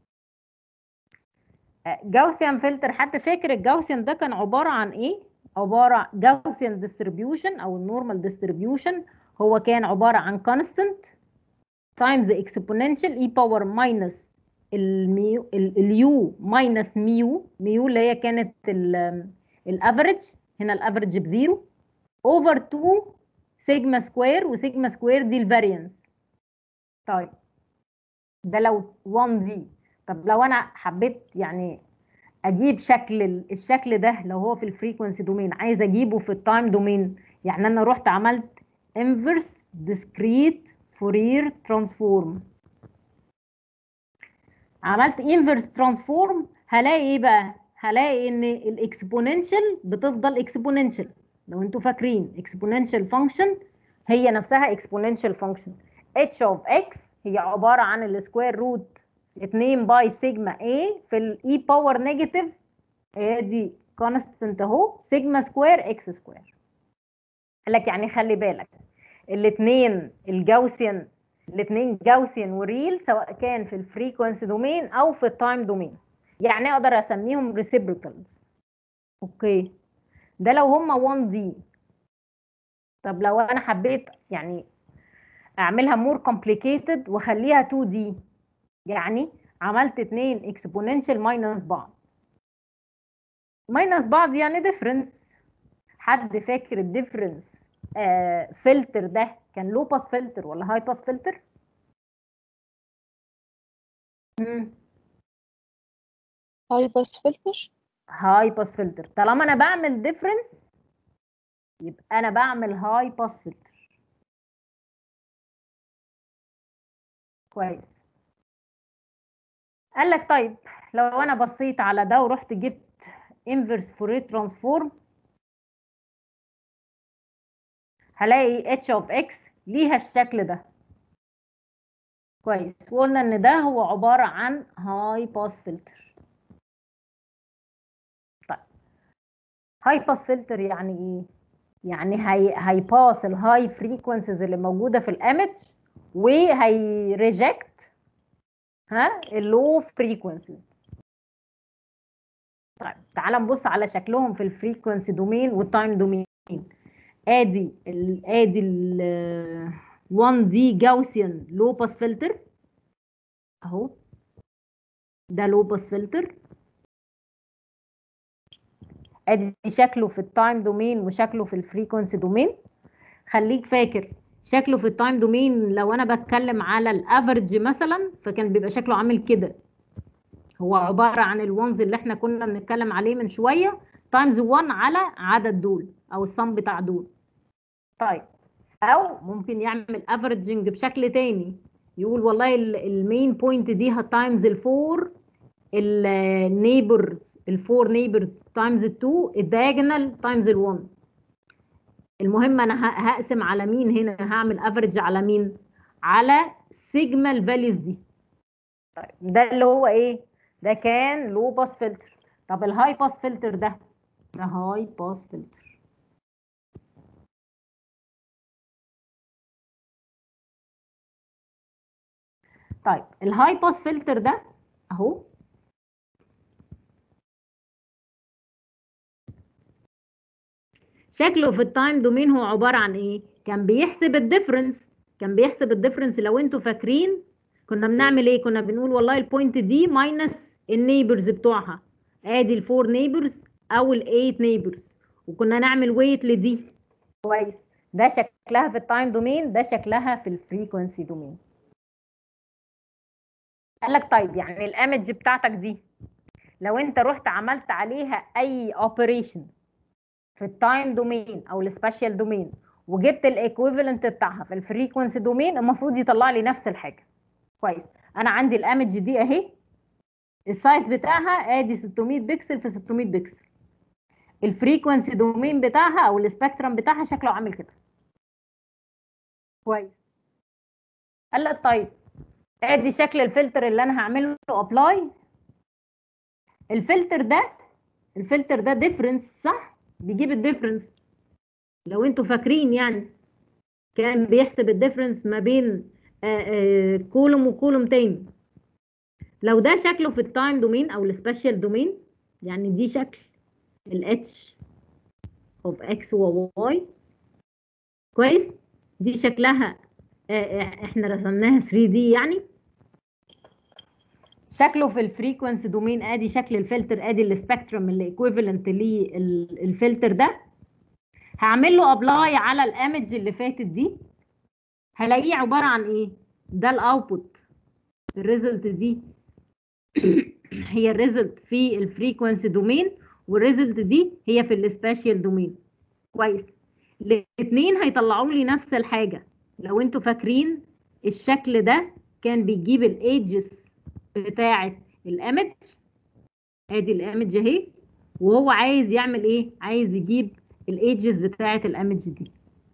جاوسيان فلتر حد فاكر الجاوسيان ده كان عباره عن ايه عباره جاوسيان ديستريبيوشن او النورمال ديستريبيوشن هو كان عباره عن كونستنت تايمز اكسبوننشال اي باور ماينس الميو اليو ماينس ميو ميو اللي هي كانت الافريج هنا الافريج بزيرو اوفر 2 سيجما سكوير وسيجما سكوير دي الفاريانس طيب ده لو 1 دي طب لو انا حبيت يعني اجيب شكل ال- الشكل ده لو هو في الفريكونسي دومين عايز اجيبه في التايم دومين يعني انا رحت عملت inverse discrete Fourier transform عملت inverse transform هلاقي ايه بقى هلاقي ان الاكسبوننشال بتفضل اكسبوننشال لو انتوا فاكرين exponential function هي نفسها exponential function h of x هي عباره عن السكوير روت 2 باي سيجما a في الاي باور نيجاتيف ادي كونستنت اهو سيجما سكوير اكس سكوير قال لك يعني خلي بالك الاثنين الجاوسيان الاثنين جاوسيان وريل سواء كان في الفريكونسي دومين او في التايم دومين يعني اقدر اسميهم ريسيبريكالز اوكي ده لو هما 1 دي طب لو انا حبيت يعني اعملها مور كومبليكيتد واخليها 2 دي يعني عملت اتنين اكسبوننشال ماينس بعض ماينس بعض يعني ديفرنس حد فاكر الديفرنس آه فلتر ده كان لو باس فلتر ولا هاي باس فلتر هاي باس فلتر هاي باس فلتر طالما انا بعمل ديفرنس يبقى انا بعمل هاي باس فلتر كويس قال لك طيب لو انا بصيت على ده ورحت جبت انفرس فوريه ترانسفورم هلاقي اتش اوف اكس ليها الشكل ده كويس وقلنا ان ده هو عباره عن هاي باس فلتر طيب هاي باس فلتر يعني ايه يعني هي هيباس الهاي فريكونسيز اللي موجوده في الايمج وهي ريجكت ها اللو فريكونسيز طيب تعال نبص على شكلهم في الفريكونسي دومين والتايم دومين ادي ال ادي ال 1 دي جاوسيان لو باس فلتر اهو ده لو باس فلتر ادي شكله في التايم دومين وشكله في الفريكونسي دومين خليك فاكر شكله في التايم دومين لو انا بتكلم على الافرج مثلا فكان بيبقى شكله عامل كده هو عباره عن الونز اللي احنا كنا بنتكلم عليه من شويه تايمز 1 على عدد دول او الصم بتاع دول طيب او ممكن يعمل افريجنج بشكل تاني يقول والله المين بوينت دي هتايمز الفور النيبرز الفور نيبرز تايمز 2 الدايجونال تايمز ال1 المهم انا هقسم على مين هنا هعمل افريج على مين على سيجما الفاليوز دي طيب ده اللي هو ايه ده كان لو باس فلتر طب الهاي باس فلتر ده ده هاي باس فلتر طيب الهاي باس فلتر ده اهو شكله في التايم دومين هو عباره عن ايه كان بيحسب الديفرنس كان بيحسب الديفرنس لو انتوا فاكرين كنا بنعمل ايه كنا بنقول والله البوينت دي ماينس النيبرز بتوعها ادي الفور نيبرز او الايت نيبرز وكنا نعمل ويت لدي كويس ده شكلها في التايم دومين ده شكلها في الفريكونسي دومين قال لك طيب يعني الايمج بتاعتك دي لو انت رحت عملت عليها اي اوبريشن في التايم دومين او السبيشال دومين وجبت الايكويفالنت بتاعها في الفريكونسي دومين المفروض يطلع لي نفس الحاجه كويس انا عندي الايمج دي اهي السايز بتاعها ادي 600 بكسل في 600 بكسل الفريكونسي دومين بتاعها او السبيكترم بتاعها شكله عامل كده كويس قال لك طيب ادي شكل الفلتر اللي انا هعمله ابلاي الفلتر ده الفلتر ده ديفرنس صح بيجيب الديفرنس لو انتوا فاكرين يعني كان بيحسب الديفرنس ما بين كولوم وكولوم تاني لو ده شكله في التايم دومين او السبيشال دومين يعني دي شكل الاتش اوف اكس وواي كويس دي شكلها احنا رسمناها 3 دي يعني شكله في الفريكونسي دومين ادي شكل الفلتر ادي السبيكترم اللي ايكويفالنت للفلتر ده هعمل له ابلاي على الايمج اللي فاتت دي هلاقيه عباره عن ايه ده الاوتبوت الريزلت دي هي الريزلت في الفريكونسي دومين والريزلت دي هي في السباشيال دومين كويس الاثنين هيطلعوا لي نفس الحاجه لو انتوا فاكرين الشكل ده كان بيجيب الايدجز بتاعه الايمج ادي الايمج اهي وهو عايز يعمل ايه عايز يجيب الايدجز بتاعه الايمج دي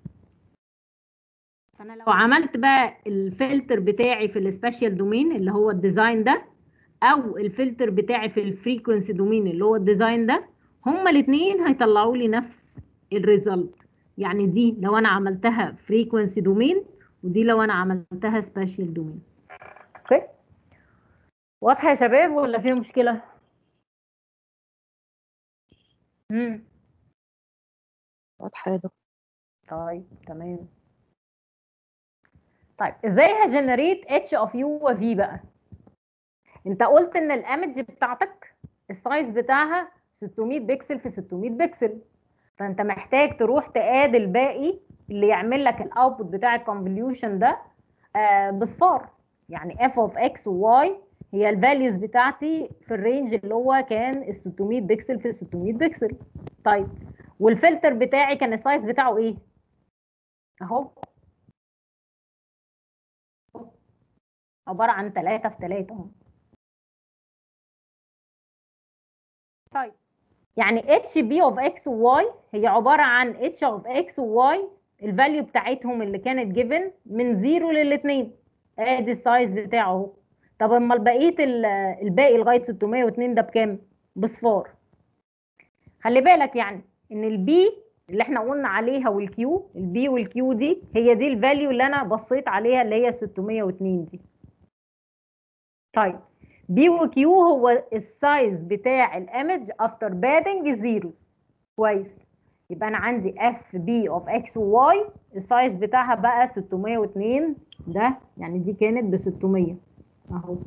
فانا لو عملت بقى الفلتر بتاعي في السبيشال دومين اللي هو الديزاين ده او الفلتر بتاعي في الفريكونسي دومين اللي هو الديزاين ده هما الاثنين هيطلعوا لي نفس الريزلت يعني دي لو انا عملتها فريكونسي دومين ودي لو انا عملتها سبيشال دومين اوكي واضحه يا شباب ولا في مشكله امم واضحة يا دكتور طيب تمام طيب ازاي هجنريت اتش اوف يو وفي بقى انت قلت ان الايمج بتاعتك السايز بتاعها 600 بكسل في 600 بكسل فانت محتاج تروح تقاد الباقي اللي يعمل لك الاوتبوت بتاع الكونفوليوشن ده آه بصفار يعني اف اوف اكس وواي هي الفاليوز بتاعتي في الرينج اللي هو كان ال 600 بكسل في 600 بكسل طيب والفلتر بتاعي كان السايز بتاعه ايه اهو عباره عن 3 في 3 اهو طيب يعني اتش بي اوف اكس وواي هي عباره عن اتش اوف اكس وواي الفاليو بتاعتهم اللي كانت جيفن من 0 للاثنين ادي السايز بتاعه اهو طب امال بقيه الباقي لغايه 602 ده بكام بصفار خلي بالك يعني ان البي اللي احنا قلنا عليها والكيو البي والكيو دي هي دي الفاليو اللي انا بصيت عليها اللي هي 602 دي طيب بي وكيو هو السايز بتاع الايمج افتر بادنج زيروز كويس يبقى انا عندي اف بي اوف اكس وواي السايز بتاعها بقى 602 ده يعني دي كانت ب 600 اهو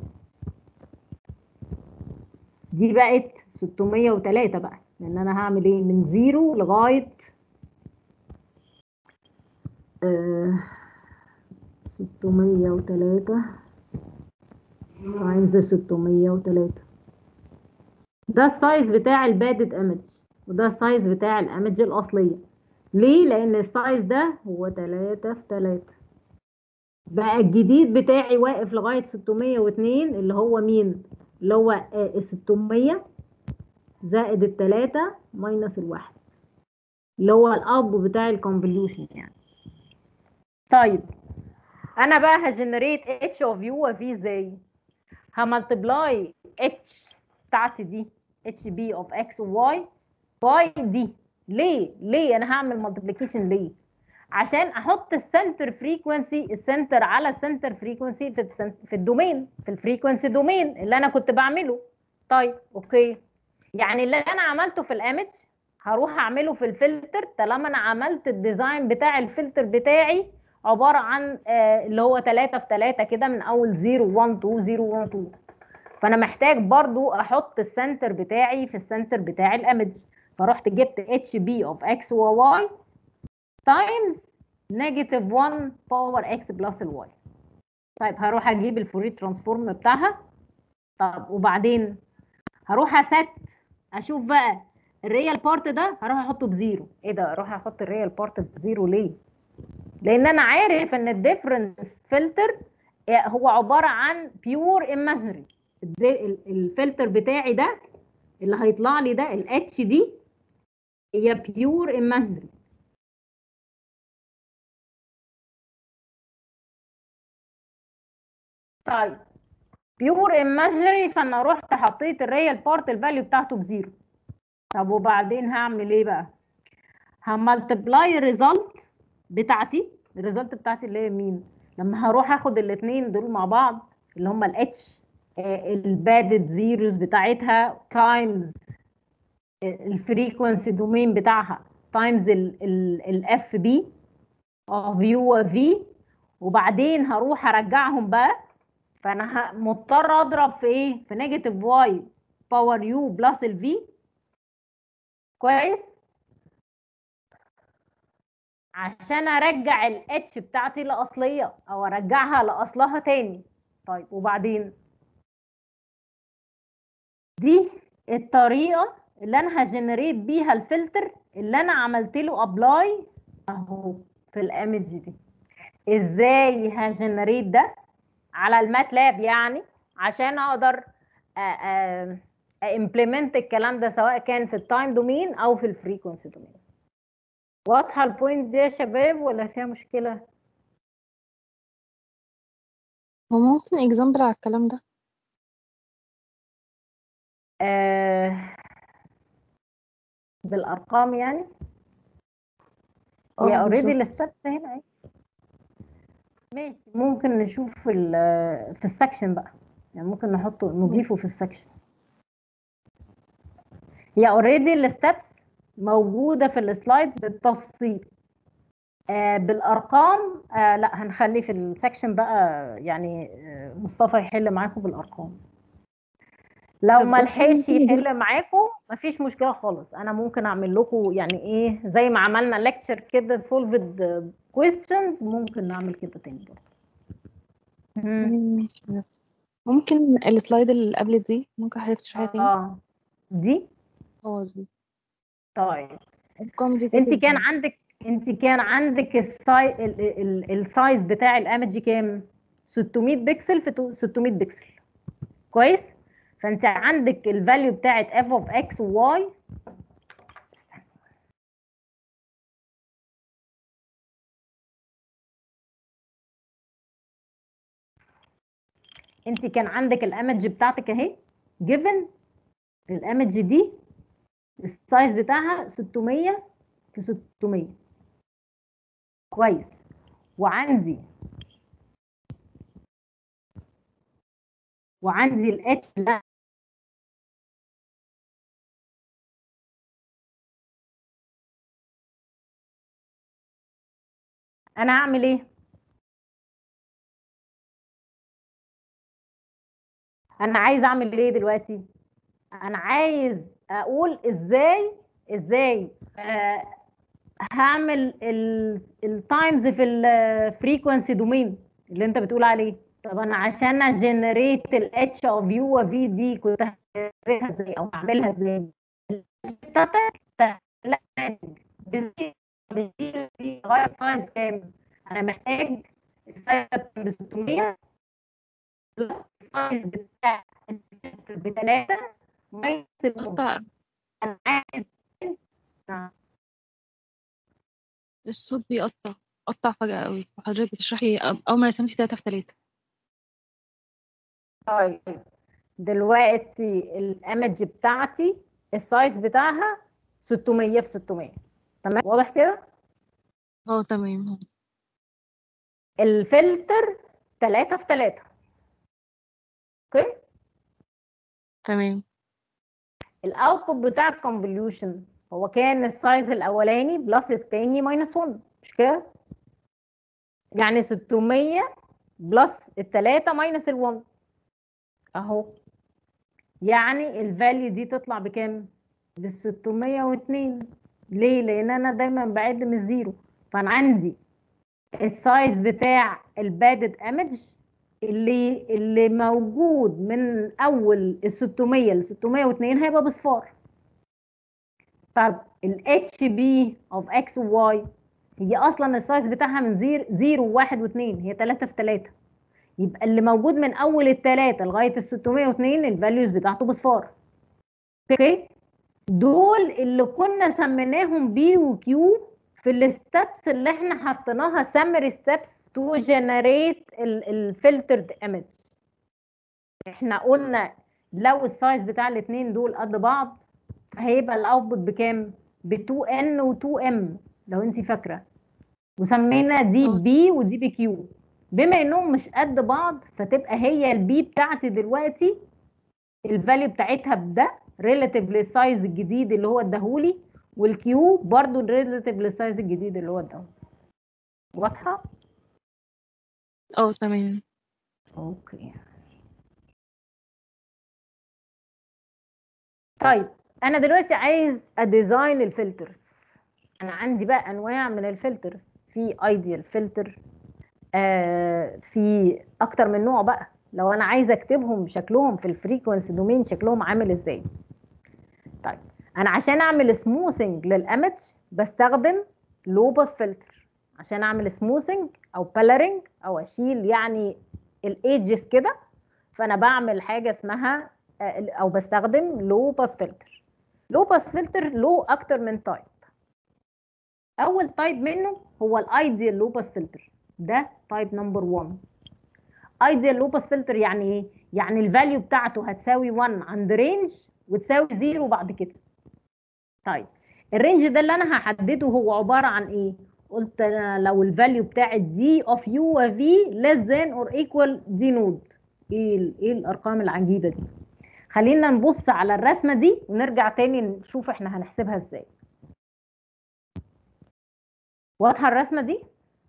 دي بقت 603 بقى لان انا هعمل ايه من زيرو لغايه آه 603 تايمز 603 ده السايز بتاع البادد ايمج وده السايز بتاع الايمج الاصليه ليه لان السايز ده هو 3 في 3 بقى الجديد بتاعي واقف لغايه 602 اللي هو مين اللي هو ال 600 زائد التلاتة ماينس الواحد اللي هو الاب بتاع الكونفوليوشن يعني طيب انا بقى هجنريت اتش اوف يو وفي ازاي هملتبلاي اتش بتاعتي دي اتش بي اوف اكس وواي باي دي ليه ليه انا هعمل ملتبليكيشن ليه عشان احط السنتر فريكونسي السنتر على السنتر فريكونسي في السنت في الدومين في الفريكونسي دومين اللي انا كنت بعمله طيب اوكي يعني اللي انا عملته في الايمج هروح اعمله في الفلتر طالما انا عملت الديزاين بتاع الفلتر بتاعي عباره عن آه اللي هو 3 في 3 كده من اول 0 1 2 0 1 2 فانا محتاج برضو احط السنتر بتاعي في السنتر بتاع الايمج فرحت جبت اتش بي اوف اكس وواي تايمز نيجاتيف 1 باور اكس بلس الواي طيب هروح اجيب الفوري ترانسفورم بتاعها طب وبعدين هروح اسات اشوف بقى الريال بارت ده هروح احطه بزيرو ايه ده اروح احط الريال بارت بزيرو ليه لان انا عارف ان الديفرنس فلتر هو عباره عن بيور ايماجينري الفلتر بتاعي ده اللي هيطلع لي ده الاتش دي هي بيور ايماجينري طيب بيور ايماجينري فانا رحت حطيت الريال بارت الفاليو بتاعته بزيرو طب وبعدين هعمل ايه بقى هملتبلاي الريزلت بتاعتي الريزلت بتاعتي اللي هي مين لما هروح اخد الاثنين دول مع بعض اللي هم الاتش البادد زيروز بتاعتها تايمز الفريكونسي دومين بتاعها تايمز الاف بي اوف يو في وبعدين هروح ارجعهم بقى فانا ه- مضطر اضرب في ايه في نيجاتيف واي باور يو بلس الفي كويس عشان ارجع الاتش بتاعتي لاصليه او ارجعها لاصلها تاني طيب وبعدين دي الطريقه اللي انا هجنريت بيها الفلتر اللي انا عملت له ابلاي اهو في الايمج دي ازاي هجنريت ده على الماتلاب يعني عشان اقدر امبلمنت الكلام ده سواء كان في التايم دومين او في الفريكونسي دومين واضحه البوينت دي يا شباب ولا فيها مشكله هو ممكن اكزامبل على الكلام ده آه بالارقام يعني اه هي اوريدي بالظبط الستبس هنا اهي ماشي ممكن نشوف في ال- في السكشن بقى يعني ممكن نحطه نضيفه في السكشن هي اوريدي الستبس موجوده في السلايد بالتفصيل آه بالارقام آه لا هنخلي في السكشن بقى يعني آه مصطفى يحل معاكم بالارقام لو طب ما ده لحقش ممكن يجيب يحل معاكم مفيش مشكله خالص انا ممكن اعمل لكم يعني ايه زي ما عملنا ليكتشر كده سولفد كويستشنز ممكن نعمل كده تاني برضه مم. ماشي. ممكن السلايد اللي قبل دي ممكن حضرتك تشرحها تاني اه دي اه دي طيب الارقام دي انت فكرة كان عندك انت كان عندك الساي... ال... ال... السايز بتاع الايمج كام 600 بكسل في تو- 600 بكسل كويس فانت عندك الفاليو بتاعت اف اوف اكس وواي انت كان عندك الايمج بتاعتك اهي جيفن الايمج دي السايز بتاعها 600 في 600 كويس وعندي وعندي الاتش لا انا هعمل ايه انا عايز اعمل ايه دلوقتي انا عايز اقول ازاي ازاي آه هعمل التايمز في الفريكونسي دومين اللي انت بتقول عليه طب انا عشان اجنريت الاتش اوف يو وفي دي كنت هعملها ازاي او هعملها ازاي بتاعتك لا بزيرو بزيرو دي غير سايز كام انا محتاج السايز ب 600 بلس السايز بتاع بثلاثة ماينس الموجب قطع انا عايز نعم. الصوت بيقطع قطع فجأة قوي وحضرتك بتشرحي أ- أول ما رسمتي تلاتة في تلاتة طيب دلوقتي الايمج بتاعتي السايز بتاعها 600 في 600 تمام واضح كده اه تمام الفلتر 3 في 3 اوكي تمام الاوتبوت بتاع الكونفوليوشن هو كان السايز الاولاني بلس الثاني ماينس 1 مش كده يعني 600 بلس الثلاثة ماينس ال1 اهو يعني الفاليو دي تطلع بكام بال 602 ليه لان انا دايما بعد من الزيرو فانا عندي السايز بتاع البادد ايمج اللي اللي موجود من اول ال 600 ل 602 هيبقى بصفار طب ال HB of X و Y هي اصلا السايز بتاعها من 0 1 و2 هي 3 في 3 يبقى اللي موجود من اول الثلاثه لغايه ال 602 الفاليوز بتاعته بصفار اوكي دول اللي كنا سميناهم بي وكيو في الستبس اللي احنا حطيناها سمري ستبس تو جنريت الفلترد ايمج احنا قلنا لو السايز بتاع الاثنين دول قد بعض هيبقى الاوتبوت بكام ب 2 ان و2 ام لو انت فاكره وسمينا دي اه. بي ودي بكيو بما انهم مش قد بعض فتبقى هي البي بتاعتي دلوقتي الفاليو بتاعتها بده ريلاتيف للسايز الجديد اللي هو اداهولي والكيو برضو ريلاتيف للسايز الجديد اللي هو اداهولي واضحه اه تمام اوكي طيب انا دلوقتي عايز اديزاين الفلترز انا عندي بقى انواع من الفلترز في ايديال فلتر آه في اكتر من نوع بقى لو انا عايزه اكتبهم شكلهم في الفريكونسي دومين شكلهم عامل ازاي طيب انا عشان اعمل سموثنج للامج بستخدم لو باس فلتر عشان اعمل سموثنج او بالرنج او اشيل يعني الايدجز كده فانا بعمل حاجه اسمها او بستخدم لو باس فلتر لو باس فلتر له اكتر من تايب اول تايب منه هو الايديال لو باس فلتر ده تايب نمبر 1 ايديال لو باس فلتر يعني ايه يعني الفاليو بتاعته هتساوي 1 عند رينج وتساوي 0 بعد كده طيب الرينج ده اللي انا هحدده هو عباره عن ايه قلت انا لو الفاليو بتاعت دي اوف يو وفي less than or equal دي نود ايه ايه الارقام العجيبه دي خلينا نبص على الرسمه دي ونرجع تاني نشوف احنا هنحسبها ازاي واضحه الرسمه دي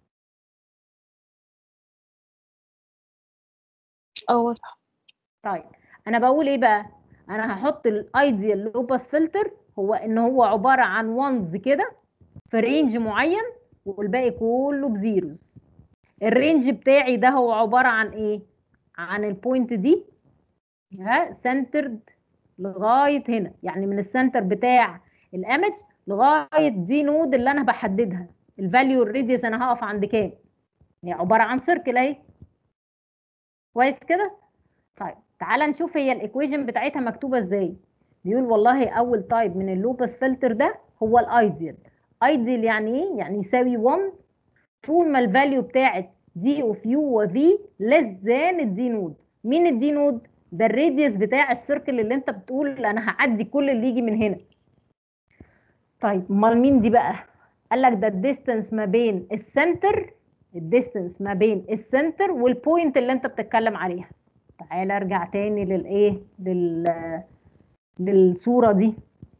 اه واضح طيب انا بقول ايه بقى انا هحط الايديال لو باس فلتر هو ان هو عباره عن وانز كده في رينج معين والباقي كله بزيروز الرينج بتاعي ده هو عباره عن ايه عن البوينت دي ها سنترد لغايه هنا يعني من السنتر بتاع الامج لغايه دي نود اللي انا بحددها الفاليو الريديوس انا هقف عند كام هي عباره عن سيركل اهي كويس كده طيب تعالى نشوف هي الايكويشن بتاعتها مكتوبه ازاي بيقول والله اول تايب من اللوبس فلتر ده هو الايديال ايديال يعني ايه يعني يساوي 1 طول ما الفاليو بتاعت دي اوف يو وفي ليس ذان الدي نود مين الدي نود ده الراديوس بتاع السيركل اللي انت بتقول انا هعدي كل اللي يجي من هنا طيب امال مين دي بقى قال لك ده الديستنس ما بين السنتر الديستنس ما بين السنتر والبوينت اللي انت بتتكلم عليها تعالى ارجع تاني للايه لل للصوره دي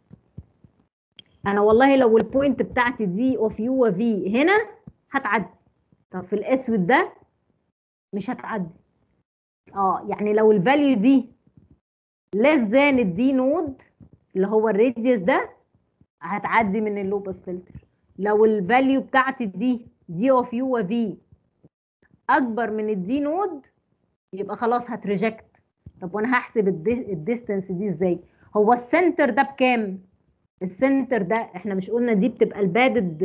انا والله لو البوينت بتاعتي دي اوف يو وفي هنا هتعدي طب في الاسود ده مش هتعدي اه يعني لو الفاليو دي less than الدي نود اللي هو الراديوس ده هتعدي من اللوبس فلتر لو الفاليو بتاعتي دي دي اوف يو وفي اكبر من الدي نود يبقى خلاص هتريجكت طب وانا هحسب الديستنس دي ازاي هو السنتر ده بكام السنتر ده احنا مش قلنا دي بتبقى البادد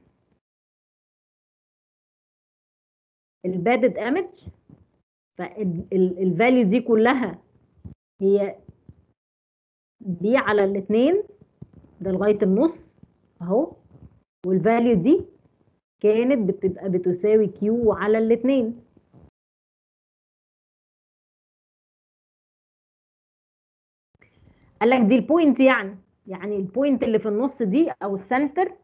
البادد ايمج فالفاليو دي كلها هي بي على الاثنين ده لغايه النص اهو والفاليو دي كانت بتبقى بتساوي كيو على الاثنين قال لك دي البوينت يعني يعني البوينت اللي في النص دي او السنتر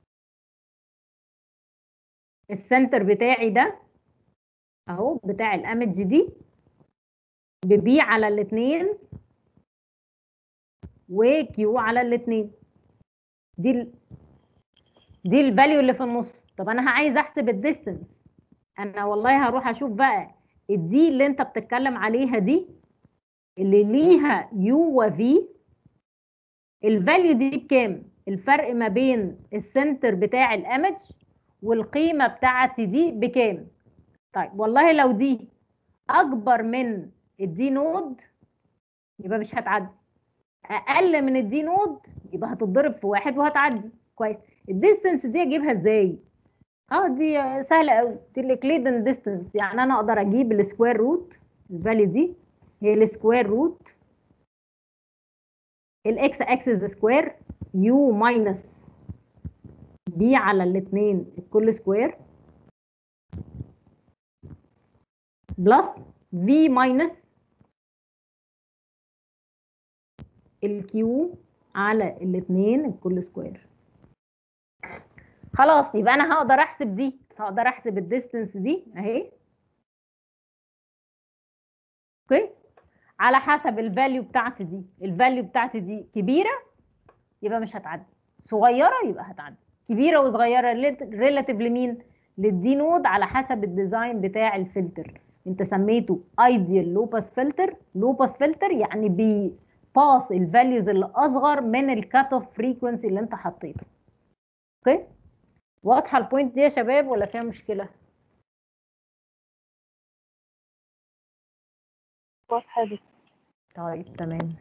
السنتر بتاعي ده اهو بتاع الامج دي ببي على الاثنين وكيو على الاثنين دي ال... دي الفاليو اللي في النص طب انا عايز احسب الديستنس انا والله هروح اشوف بقى الدي اللي انت بتتكلم عليها دي اللي ليها يو وفي الفاليو دي بكام الفرق ما بين السنتر بتاع الامج والقيمه بتاعتي دي بكام طيب والله لو دي اكبر من الدي نود يبقى مش هتعدي اقل من الدي نود يبقى هتتضرب في واحد وهتعدي كويس الديستنس دي اجيبها ازاي اه دي سهله قوي دي الاكليدن ديستنس يعني انا اقدر اجيب السكوير روت الفاليو دي هي السكوير روت الاكس اكسس سكوير يو ماينس بي على الاثنين الكل سكوير بلس في ماينس الكيو على الاثنين الكل سكوير خلاص يبقى انا هقدر احسب دي هقدر احسب الديستنس دي اهي اوكي على حسب الفاليو بتاعتي دي الفاليو بتاعتي دي كبيره يبقى مش هتعدي صغيره يبقى هتعدي كبيره وصغيره ريلاتيف لمين للدي نود على حسب الديزاين بتاع الفلتر انت سميته ايديال لوباس فلتر لوباس فلتر يعني بي باس الفاليوز اللي اصغر من الكات اوف فريكونسي اللي انت حطيته اوكي واضحه البوينت دي يا شباب ولا فيها مشكله واضحة دي طيب تمام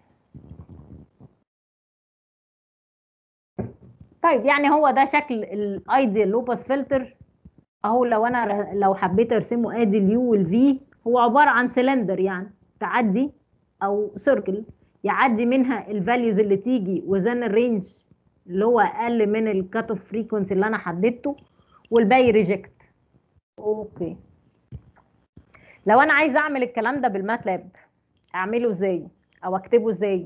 طيب يعني هو ده شكل الايديال لوباس فلتر اهو لو انا ر- لو حبيت ارسمه ادي اليو والفي هو عباره عن سلندر يعني تعدي او سيركل يعدي منها الفاليوز اللي تيجي وزن الرينج اللي هو اقل من الكات اوف فريكونسي اللي انا حددته والباقي ريجكت اوكي لو انا عايزه اعمل الكلام ده بالماتلاب اعمله ازاي او اكتبه ازاي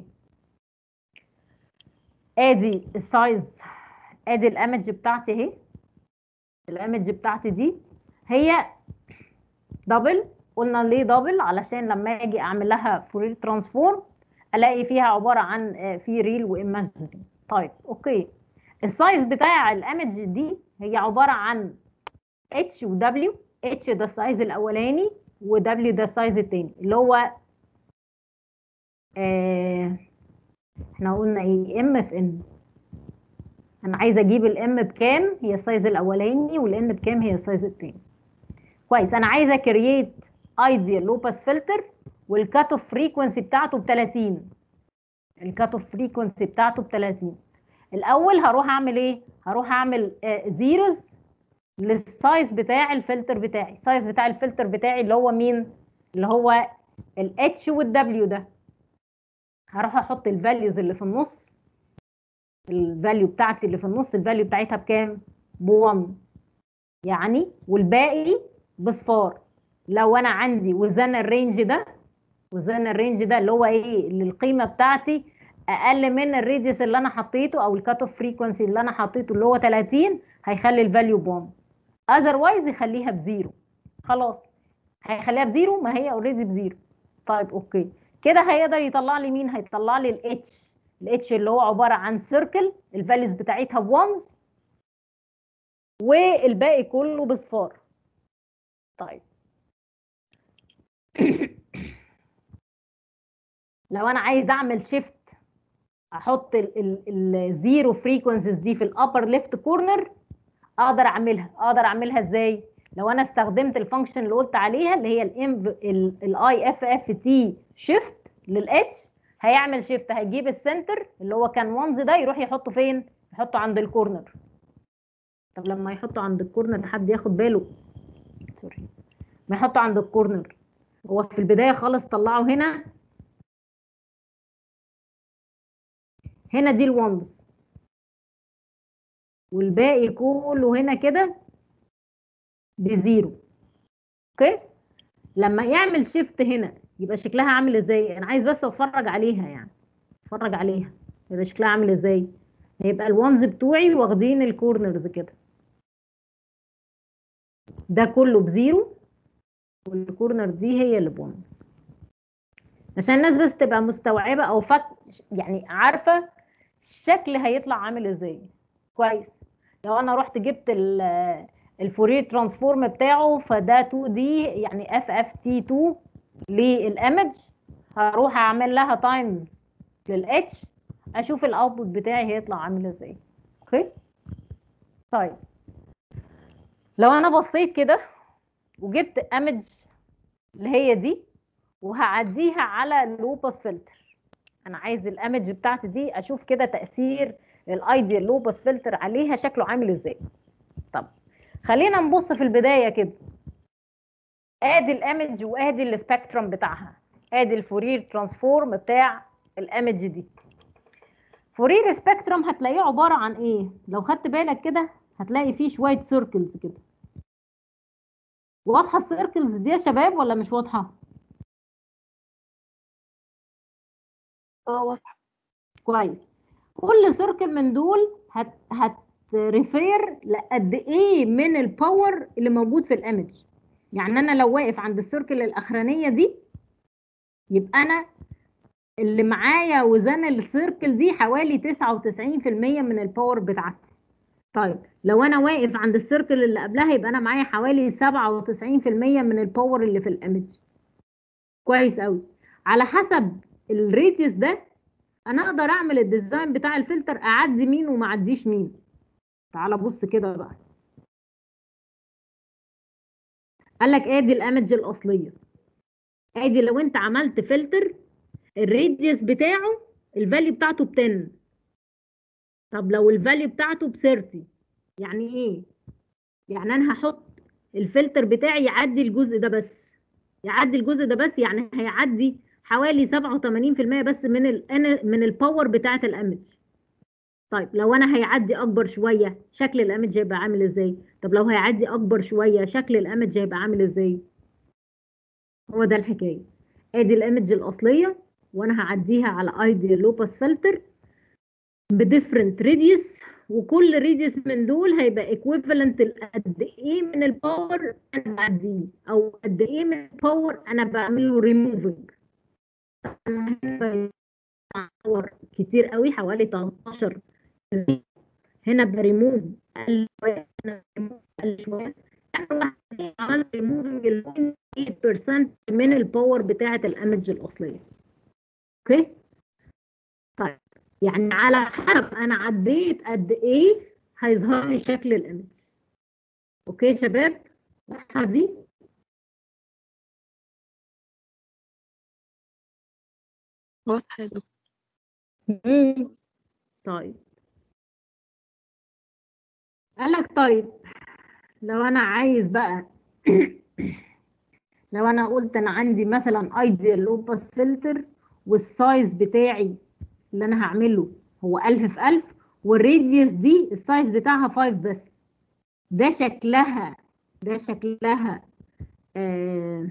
ادي السايز ادي الايمج بتاعتي اهي الايمج بتاعتي دي هي دبل قلنا ليه دبل علشان لما اجي اعمل لها فورير ترانسفورم الاقي فيها عباره عن آه، في ريل وايماجينري طيب اوكي السايز بتاع الايمج دي هي عباره عن اتش ودبليو اتش ده السايز الاولاني ودبليو ده السايز التاني اللي هو آه احنا قلنا ايه ام في ان انا عايزه اجيب الام بكام هي السايز الاولاني والان بكام هي السايز التاني كويس انا عايزه كرييت ايديال لوباس فلتر والكات اوف فريكونسي بتاعته ب 30 الكات اوف فريكونسي بتاعته ب 30 الاول هروح اعمل ايه هروح اعمل زيروز للسايز بتاع الفلتر بتاعي السايز بتاع الفلتر بتاعي اللي هو مين اللي هو الاتش والدبليو ده هروح احط الفاليوز اللي في النص الفاليو بتاعتي اللي في النص الفاليو بتاعتها بكام ب 1 يعني والباقي بصفار لو انا عندي وزن الرينج ده وزن الرينج ده اللي هو ايه اللي القيمه بتاعتي اقل من الريديوس اللي انا حطيته او الكات اوف فريكونسي اللي انا حطيته اللي هو 30 هيخلي الفاليو ب 1 اذروايز يخليها بزيرو خلاص هيخليها بزيرو ما هي اوريدي بزيرو طيب اوكي كده هيقدر يطلع لي مين هيطلع لي الاتش الاتش اللي هو عباره عن سيركل الفاليوز بتاعتها بونز والباقي كله بصفار طيب لو انا عايز اعمل شيفت احط الزيرو فريكونسيز دي في الابر ليفت كورنر اقدر اعملها اقدر اعملها ازاي لو انا استخدمت الفانكشن اللي قلت عليها اللي هي الاي اف اف تي شيفت للاتش هيعمل شيفت هيجيب السنتر اللي هو كان وانز ده يروح يحطه فين يحطه عند الكورنر طب لما يحطه عند الكورنر حد ياخد باله سوري ما يحطه عند الكورنر هو في البدايه خالص طلعه هنا هنا دي الوانز والباقي كله هنا كده بزيرو اوكي لما يعمل شيفت هنا يبقى شكلها عامل ازاي انا عايز بس اتفرج عليها يعني اتفرج عليها يبقى شكلها عامل ازاي هيبقى الوانز بتوعي واخدين الكورنرز كده ده كله بزيرو والكورنر دي هي اللي بون عشان الناس بس تبقى مستوعبه او فك يعني عارفه الشكل هيطلع عامل ازاي كويس لو انا رحت جبت الفوريه ترانسفورم بتاعه فده 2 دي يعني اف اف تي 2 للايمج هروح اعمل لها تايمز للاتش اشوف الاوتبوت بتاعي هيطلع عامل ازاي اوكي طيب لو انا بصيت كده وجبت ايمج اللي هي دي وهعديها على لوبس فلتر انا عايز الايمج بتاعتي دي اشوف كده تاثير الايديال لوبس فلتر عليها شكله عامل ازاي طب خلينا نبص في البدايه كده ادي الايمج وادي السبيكترم بتاعها ادي الفورير ترانسفورم بتاع الايمج دي فورير سبيكترم هتلاقيه عباره عن ايه لو خدت بالك كده هتلاقي فيه شويه سيركلز كده واضحه السيركلز دي يا شباب ولا مش واضحه اه واضحة كويس كل سيركل من دول هت هتريفير لقد ايه من الباور اللي موجود في الايمج يعني انا لو واقف عند السيركل الاخرانيه دي يبقى انا اللي معايا وزن السيركل دي حوالي 99% من الباور بتاعتي طيب لو انا واقف عند السيركل اللي قبلها يبقى انا معايا حوالي 97% من الباور اللي في الايمج كويس قوي على حسب الريديوس ده انا اقدر اعمل الديزاين بتاع الفلتر اعدي مين وما اعديش مين تعال بص كده بقى قال لك ادي الايمج الاصليه ادي لو انت عملت فلتر الريديوس بتاعه الفاليو بتاعته ب 10 طب لو الفاليو بتاعته ب 30 يعني ايه يعني انا هحط الفلتر بتاعي يعدي الجزء ده بس يعدي الجزء ده بس يعني هيعدي حوالي 87% بس من ال من الباور بتاعه الايمج طيب لو انا هيعدي اكبر شويه شكل الايمج هيبقى عامل ازاي طب لو هيعدي اكبر شويه شكل الايمج هيبقى عامل ازاي هو ده الحكايه ادي الايمج الاصليه وانا هعديها على ايديال لوباس فلتر بديفرنت ريديوس وكل ريديوس من دول هيبقى ايكويفالنت قد ايه من الباور انا بعديه او قد ايه من الباور انا بعمل له ريموفنج باور كتير قوي حوالي 13 هنا بريموف اقل شويه هنا بريموف اقل شويه عملت ريموفنج ال 8% من الباور بتاعه الايمج الاصليه اوكي طيب يعني على حسب انا عديت قد ايه هيظهر لي شكل الايمج اوكي يا شباب واضحه دي واضحة يا دكتور مم. طيب قال لك طيب لو انا عايز بقى لو انا قلت انا عندي مثلا ايديال لوباس فلتر والسايز بتاعي اللي انا هعمله هو 1000 في 1000 والراديوس دي السايز بتاعها 5 بس ده شكلها ده شكلها آه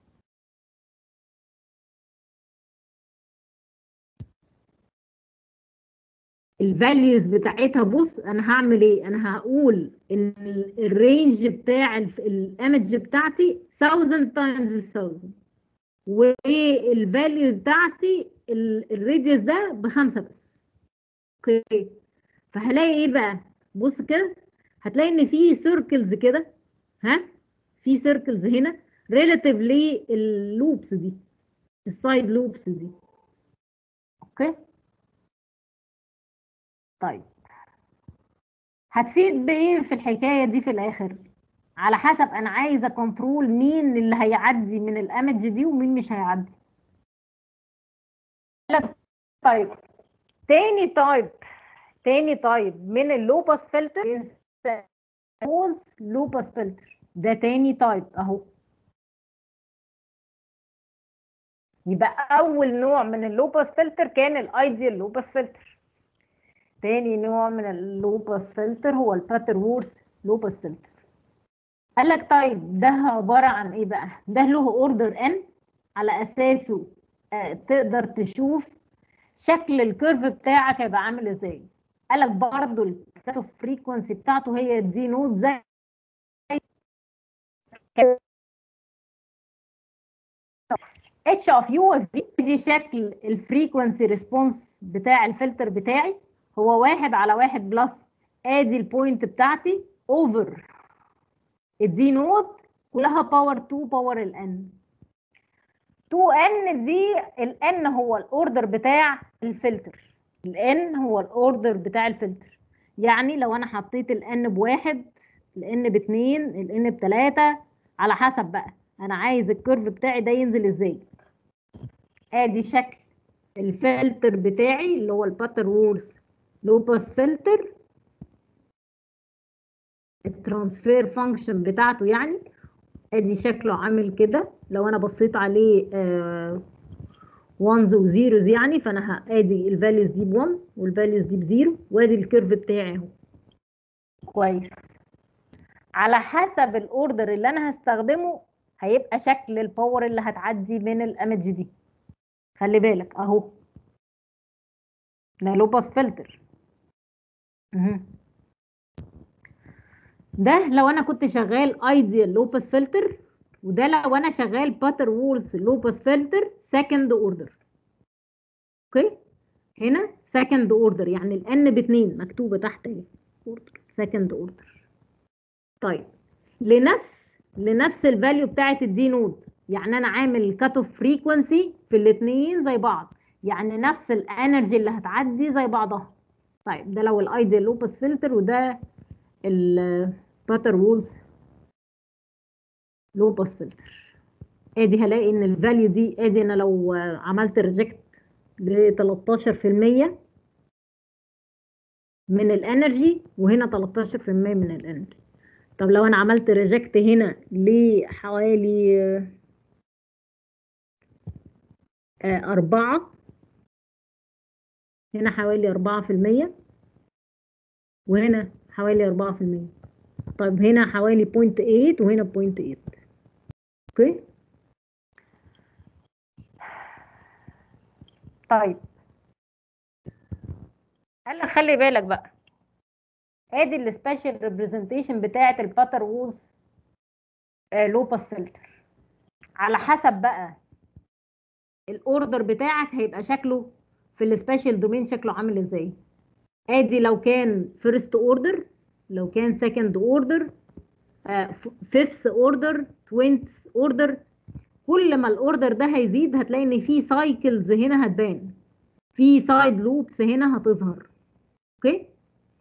الفاليوز بتاعتها بص انا هعمل ايه انا هقول ان الرينج بتاع الايمج بتاعتي 1000 تايمز 1000 والفاليوز بتاعتي الراديوس ده بخمسه بس اوكي فهلاقي ايه بقى بص كده هتلاقي ان في سيركلز كده ها في سيركلز هنا ريلاتيف لللوبس دي السايد لوبس دي اوكي طيب هتفيد بايه في الحكايه دي في الاخر على حسب انا عايزه كنترول مين اللي هيعدي من الايمج دي ومين مش هيعدي طيب تاني تايب تاني تايب من اللوباس فلتر لوباس فلتر ده تاني تايب اهو يبقى اول نوع من اللوباس فلتر كان الايديال لوباس فلتر تاني نوع من اللوباس فلتر هو الباتر وورث لوباس فلتر قال لك طيب ده عباره عن ايه بقى ده له اوردر ان على اساسه آه تقدر تشوف شكل الكيرف بتاعك هيبقى عامل ازاي قال لك برضه الكات اوف فريكونسي بتاعته هي دي نوت زي اتش اوف يو اف في دي شكل الفريكونسي ريسبونس بتاع الفلتر بتاعي هو واحد على واحد بلس ادي البوينت بتاعتي اوفر الدي نوت كلها باور 2 باور الان 2 ان دي الان هو الاوردر بتاع الفلتر الان هو الاوردر بتاع الفلتر يعني لو انا حطيت الان بواحد الان باتنين الان بتلاته على حسب بقى انا عايز الكيرف بتاعي ده ينزل ازاي ادي شكل الفلتر بتاعي اللي هو الباتر وورث لوباس فلتر الترانسفير فانكشن بتاعته يعني ادي شكله عامل كده لو انا بصيت عليه وانز وزيروز يعني فانا ادي الفاليوز دي ب1 والفاليوز دي بزيرو وادي الكيرف بتاعي اهو كويس على حسب الاوردر اللي انا هستخدمه هيبقى شكل الباور اللي هتعدي من الايمج دي خلي بالك اهو ده لوباس فلتر ده لو انا كنت شغال ايديال لوباس فلتر وده لو انا شغال باتر وورث لوباس فلتر سكند اوردر اوكي هنا سكند اوردر يعني الان باتنين مكتوبه تحت اهي سكند اوردر طيب لنفس لنفس الفاليو بتاعت الدي نود يعني انا عامل كات اوف فريكونسي في الاثنين زي بعض يعني نفس الانرجي اللي هتعدي زي بعضها طيب ده لو الايديال لوبس فلتر وده الباتر وولز لوبس فلتر ادي هلاقي ان الفاليو دي ادي انا لو عملت ريجكت ل 13% من الانرجي وهنا 13% من الانرجي طب لو انا عملت ريجكت هنا لحوالي آه، أربعة هنا حوالي أربعة في المية وهنا حوالي أربعة في المية طيب هنا حوالي بوينت ايت وهنا بوينت ايت اوكي طيب قال لك خلي بالك بقى ادي السبيشال ريبريزنتيشن بتاعه الباتر ووز لوباس فلتر على حسب بقى الاوردر بتاعك هيبقى شكله في السبيشال دومين شكله عامل ازاي ادي لو كان فيرست اوردر لو كان سكند اوردر فيفث اوردر توينث اوردر كل ما الاوردر ده هيزيد هتلاقي ان في سايكلز هنا هتبان في سايد لوبس هنا هتظهر اوكي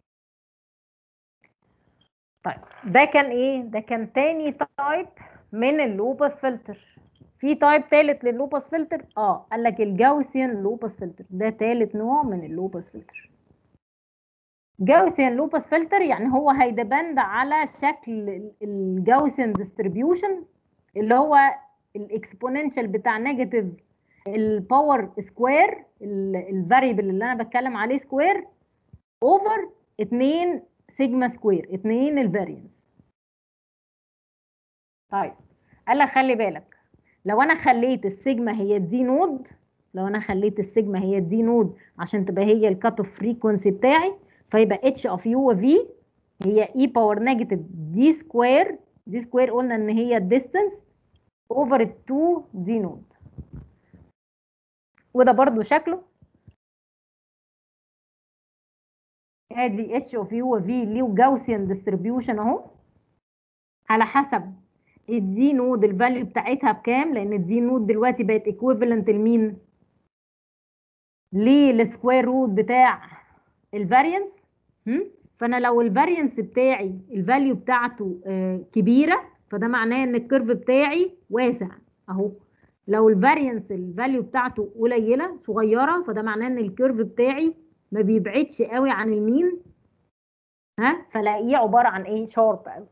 طيب ده كان ايه ده كان تاني تايب من اللوبس فلتر في تايب تالت لللوبس فلتر اه قال لك الجاوسيان لوبس فلتر ده تالت نوع من اللوبس فلتر جاوسيان لوبس فلتر يعني هو هيدبند على شكل الجاوسيان ديستريبيوشن اللي هو الاكسبوننشال بتاع نيجاتيف الباور سكوير الفاريبل اللي انا بتكلم عليه سكوير اوفر 2 سيجما سكوير 2 الفارينس طيب قال لك خلي بالك لو انا خليت السيجما هي الدي نود لو انا خليت السيجما هي الدي نود عشان تبقى هي الكات اوف فريكونسي بتاعي فيبقى اتش اوف يو وفي هي اي باور نيجاتيف دي سكوير دي سكوير قلنا ان هي الديستنس اوفر 2 دي نود وده برضو شكله ادي اتش اوف يو وفي ليه جاوسيان ديستريبيوشن اهو على حسب الدي نود الفاليو بتاعتها بكام لان الدي نود دلوقتي بقت ايكويفالنت لمين للسكوير روت بتاع الفارينس فانا لو الفارينس بتاعي الفاليو بتاعته آه كبيره فده معناه ان الكيرف بتاعي واسع اهو لو الفارينس الفاليو بتاعته قليله صغيره فده معناه ان الكيرف بتاعي ما بيبعدش قوي عن المين ها فلاقيه عباره عن ايه شارب قوي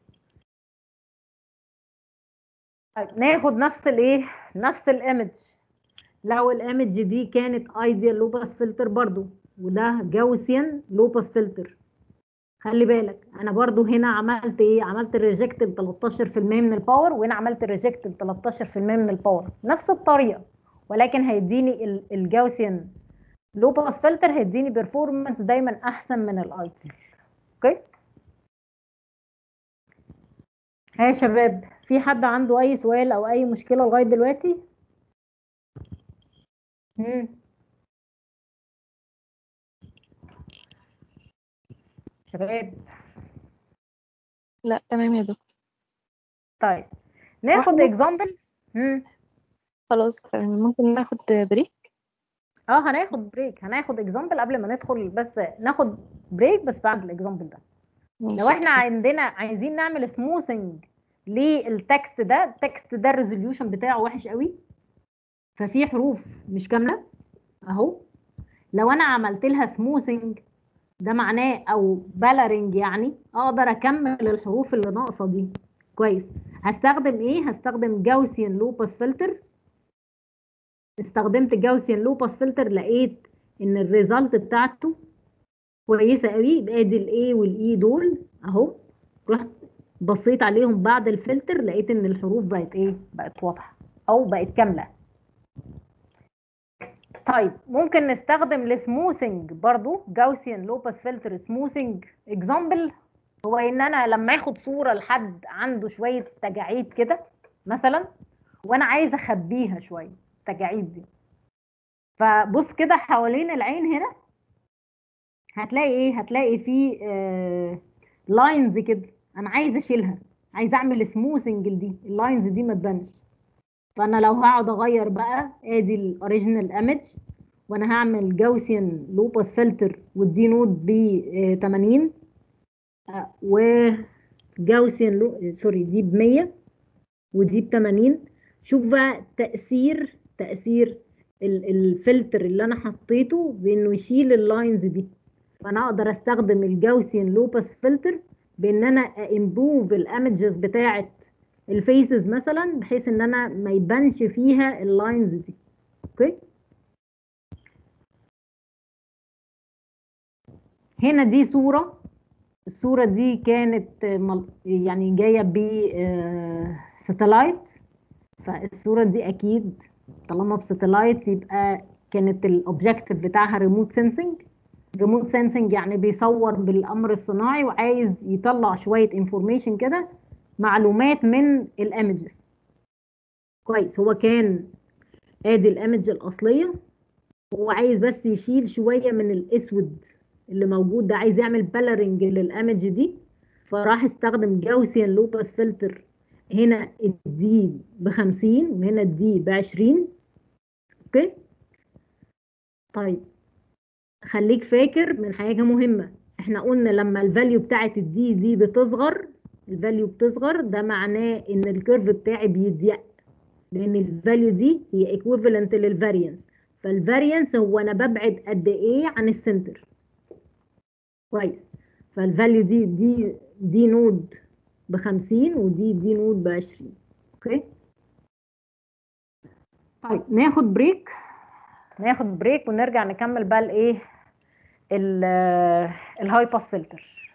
طيب ناخد نفس الايه نفس الايمج لو الايمج دي كانت ايديال لوباس فلتر برضو وده جاوسيان لوباس فلتر خلي بالك انا برضو هنا عملت ايه عملت ريجكت ل 13% من الباور وهنا عملت ريجكت ل 13% من الباور نفس الطريقه ولكن هيديني الجاوسيان لوباس فلتر هيديني بيرفورمانس دايما احسن من الايديال اوكي ها يا شباب في حد عنده اي سؤال او اي مشكله لغايه دلوقتي مم. شباب لا تمام يا دكتور طيب ناخد واحدة. اكزامبل خلاص تمام ممكن ناخد بريك اه هناخد بريك هناخد اكزامبل قبل ما ندخل بس ناخد بريك بس بعد الاكزامبل ده ماشي لو احنا عندنا عايزين نعمل سموثنج للتكست ده التكست ده الريزوليوشن بتاعه وحش قوي ففي حروف مش كامله اهو لو انا عملت لها سموثنج ده معناه او بلرنج يعني اقدر اكمل الحروف اللي ناقصه دي كويس هستخدم ايه هستخدم جاوسيان لوباس فلتر استخدمت جاوسيان لوباس فلتر لقيت ان الريزلت بتاعته كويسه قوي يبقى ادي الاي والاي دول اهو رحت بصيت عليهم بعد الفلتر لقيت ان الحروف بقت ايه بقت واضحه او بقت كامله طيب ممكن نستخدم السموثنج برضو جاوسيان لوباس فلتر سموثنج اكزامبل هو ان انا لما اخد صوره لحد عنده شويه تجاعيد كده مثلا وانا عايزه اخبيها شويه التجاعيد دي فبص كده حوالين العين هنا هتلاقي ايه هتلاقي في آه لاينز كده انا عايزه اشيلها عايزه اعمل سموثنج دي اللاينز دي ما تبانش فانا لو هقعد اغير بقى ادي الاوريجينال ايمج وانا هعمل جاوسيان لو باس فلتر والدي نود ب 80 آه، وجاوسيان لو سوري دي ب 100 ودي ب 80 شوف بقى تأثير تأثير ال- الفلتر اللي انا حطيته بانه يشيل اللاينز دي فانا اقدر استخدم الجاوسيان لوباس فلتر بان انا امبروف الايمجز بتاعه الفيسز مثلا بحيث ان انا ما يبانش فيها اللاينز دي اوكي هنا دي صورة الصورة دي كانت مل- يعني جاية ب ساتلايت فالصورة دي أكيد طالما بساتلايت يبقى كانت الأوبجيكتيف بتاعها ريموت سensing ريموت سensing يعني بيصور بالأمر الصناعي وعايز يطلع شوية انفورميشن كده معلومات من الايمجز كويس هو كان ادي الايمج الأصلية هو عايز بس يشيل شوية من الأسود اللي موجود ده عايز يعمل بلرنج للايمج دي فراح استخدم جاوسيان لوباس فلتر هنا الدي ب 50 وهنا الدي ب 20 اوكي طيب خليك فاكر من حاجه مهمه احنا قلنا لما الفاليو بتاعت الدي دي بتصغر الفاليو بتصغر ده معناه ان الكيرف بتاعي بيضيق لان الفاليو دي هي ايكويفالنت للفاريانس فالفاريانس هو انا ببعد قد ايه عن السنتر كويس فالفاليو دي دي دي نود ب 50 ودي دي نود ب 20 اوكي طيب ناخد بريك ناخد بريك ونرجع نكمل بقى الايه الهاي باس فلتر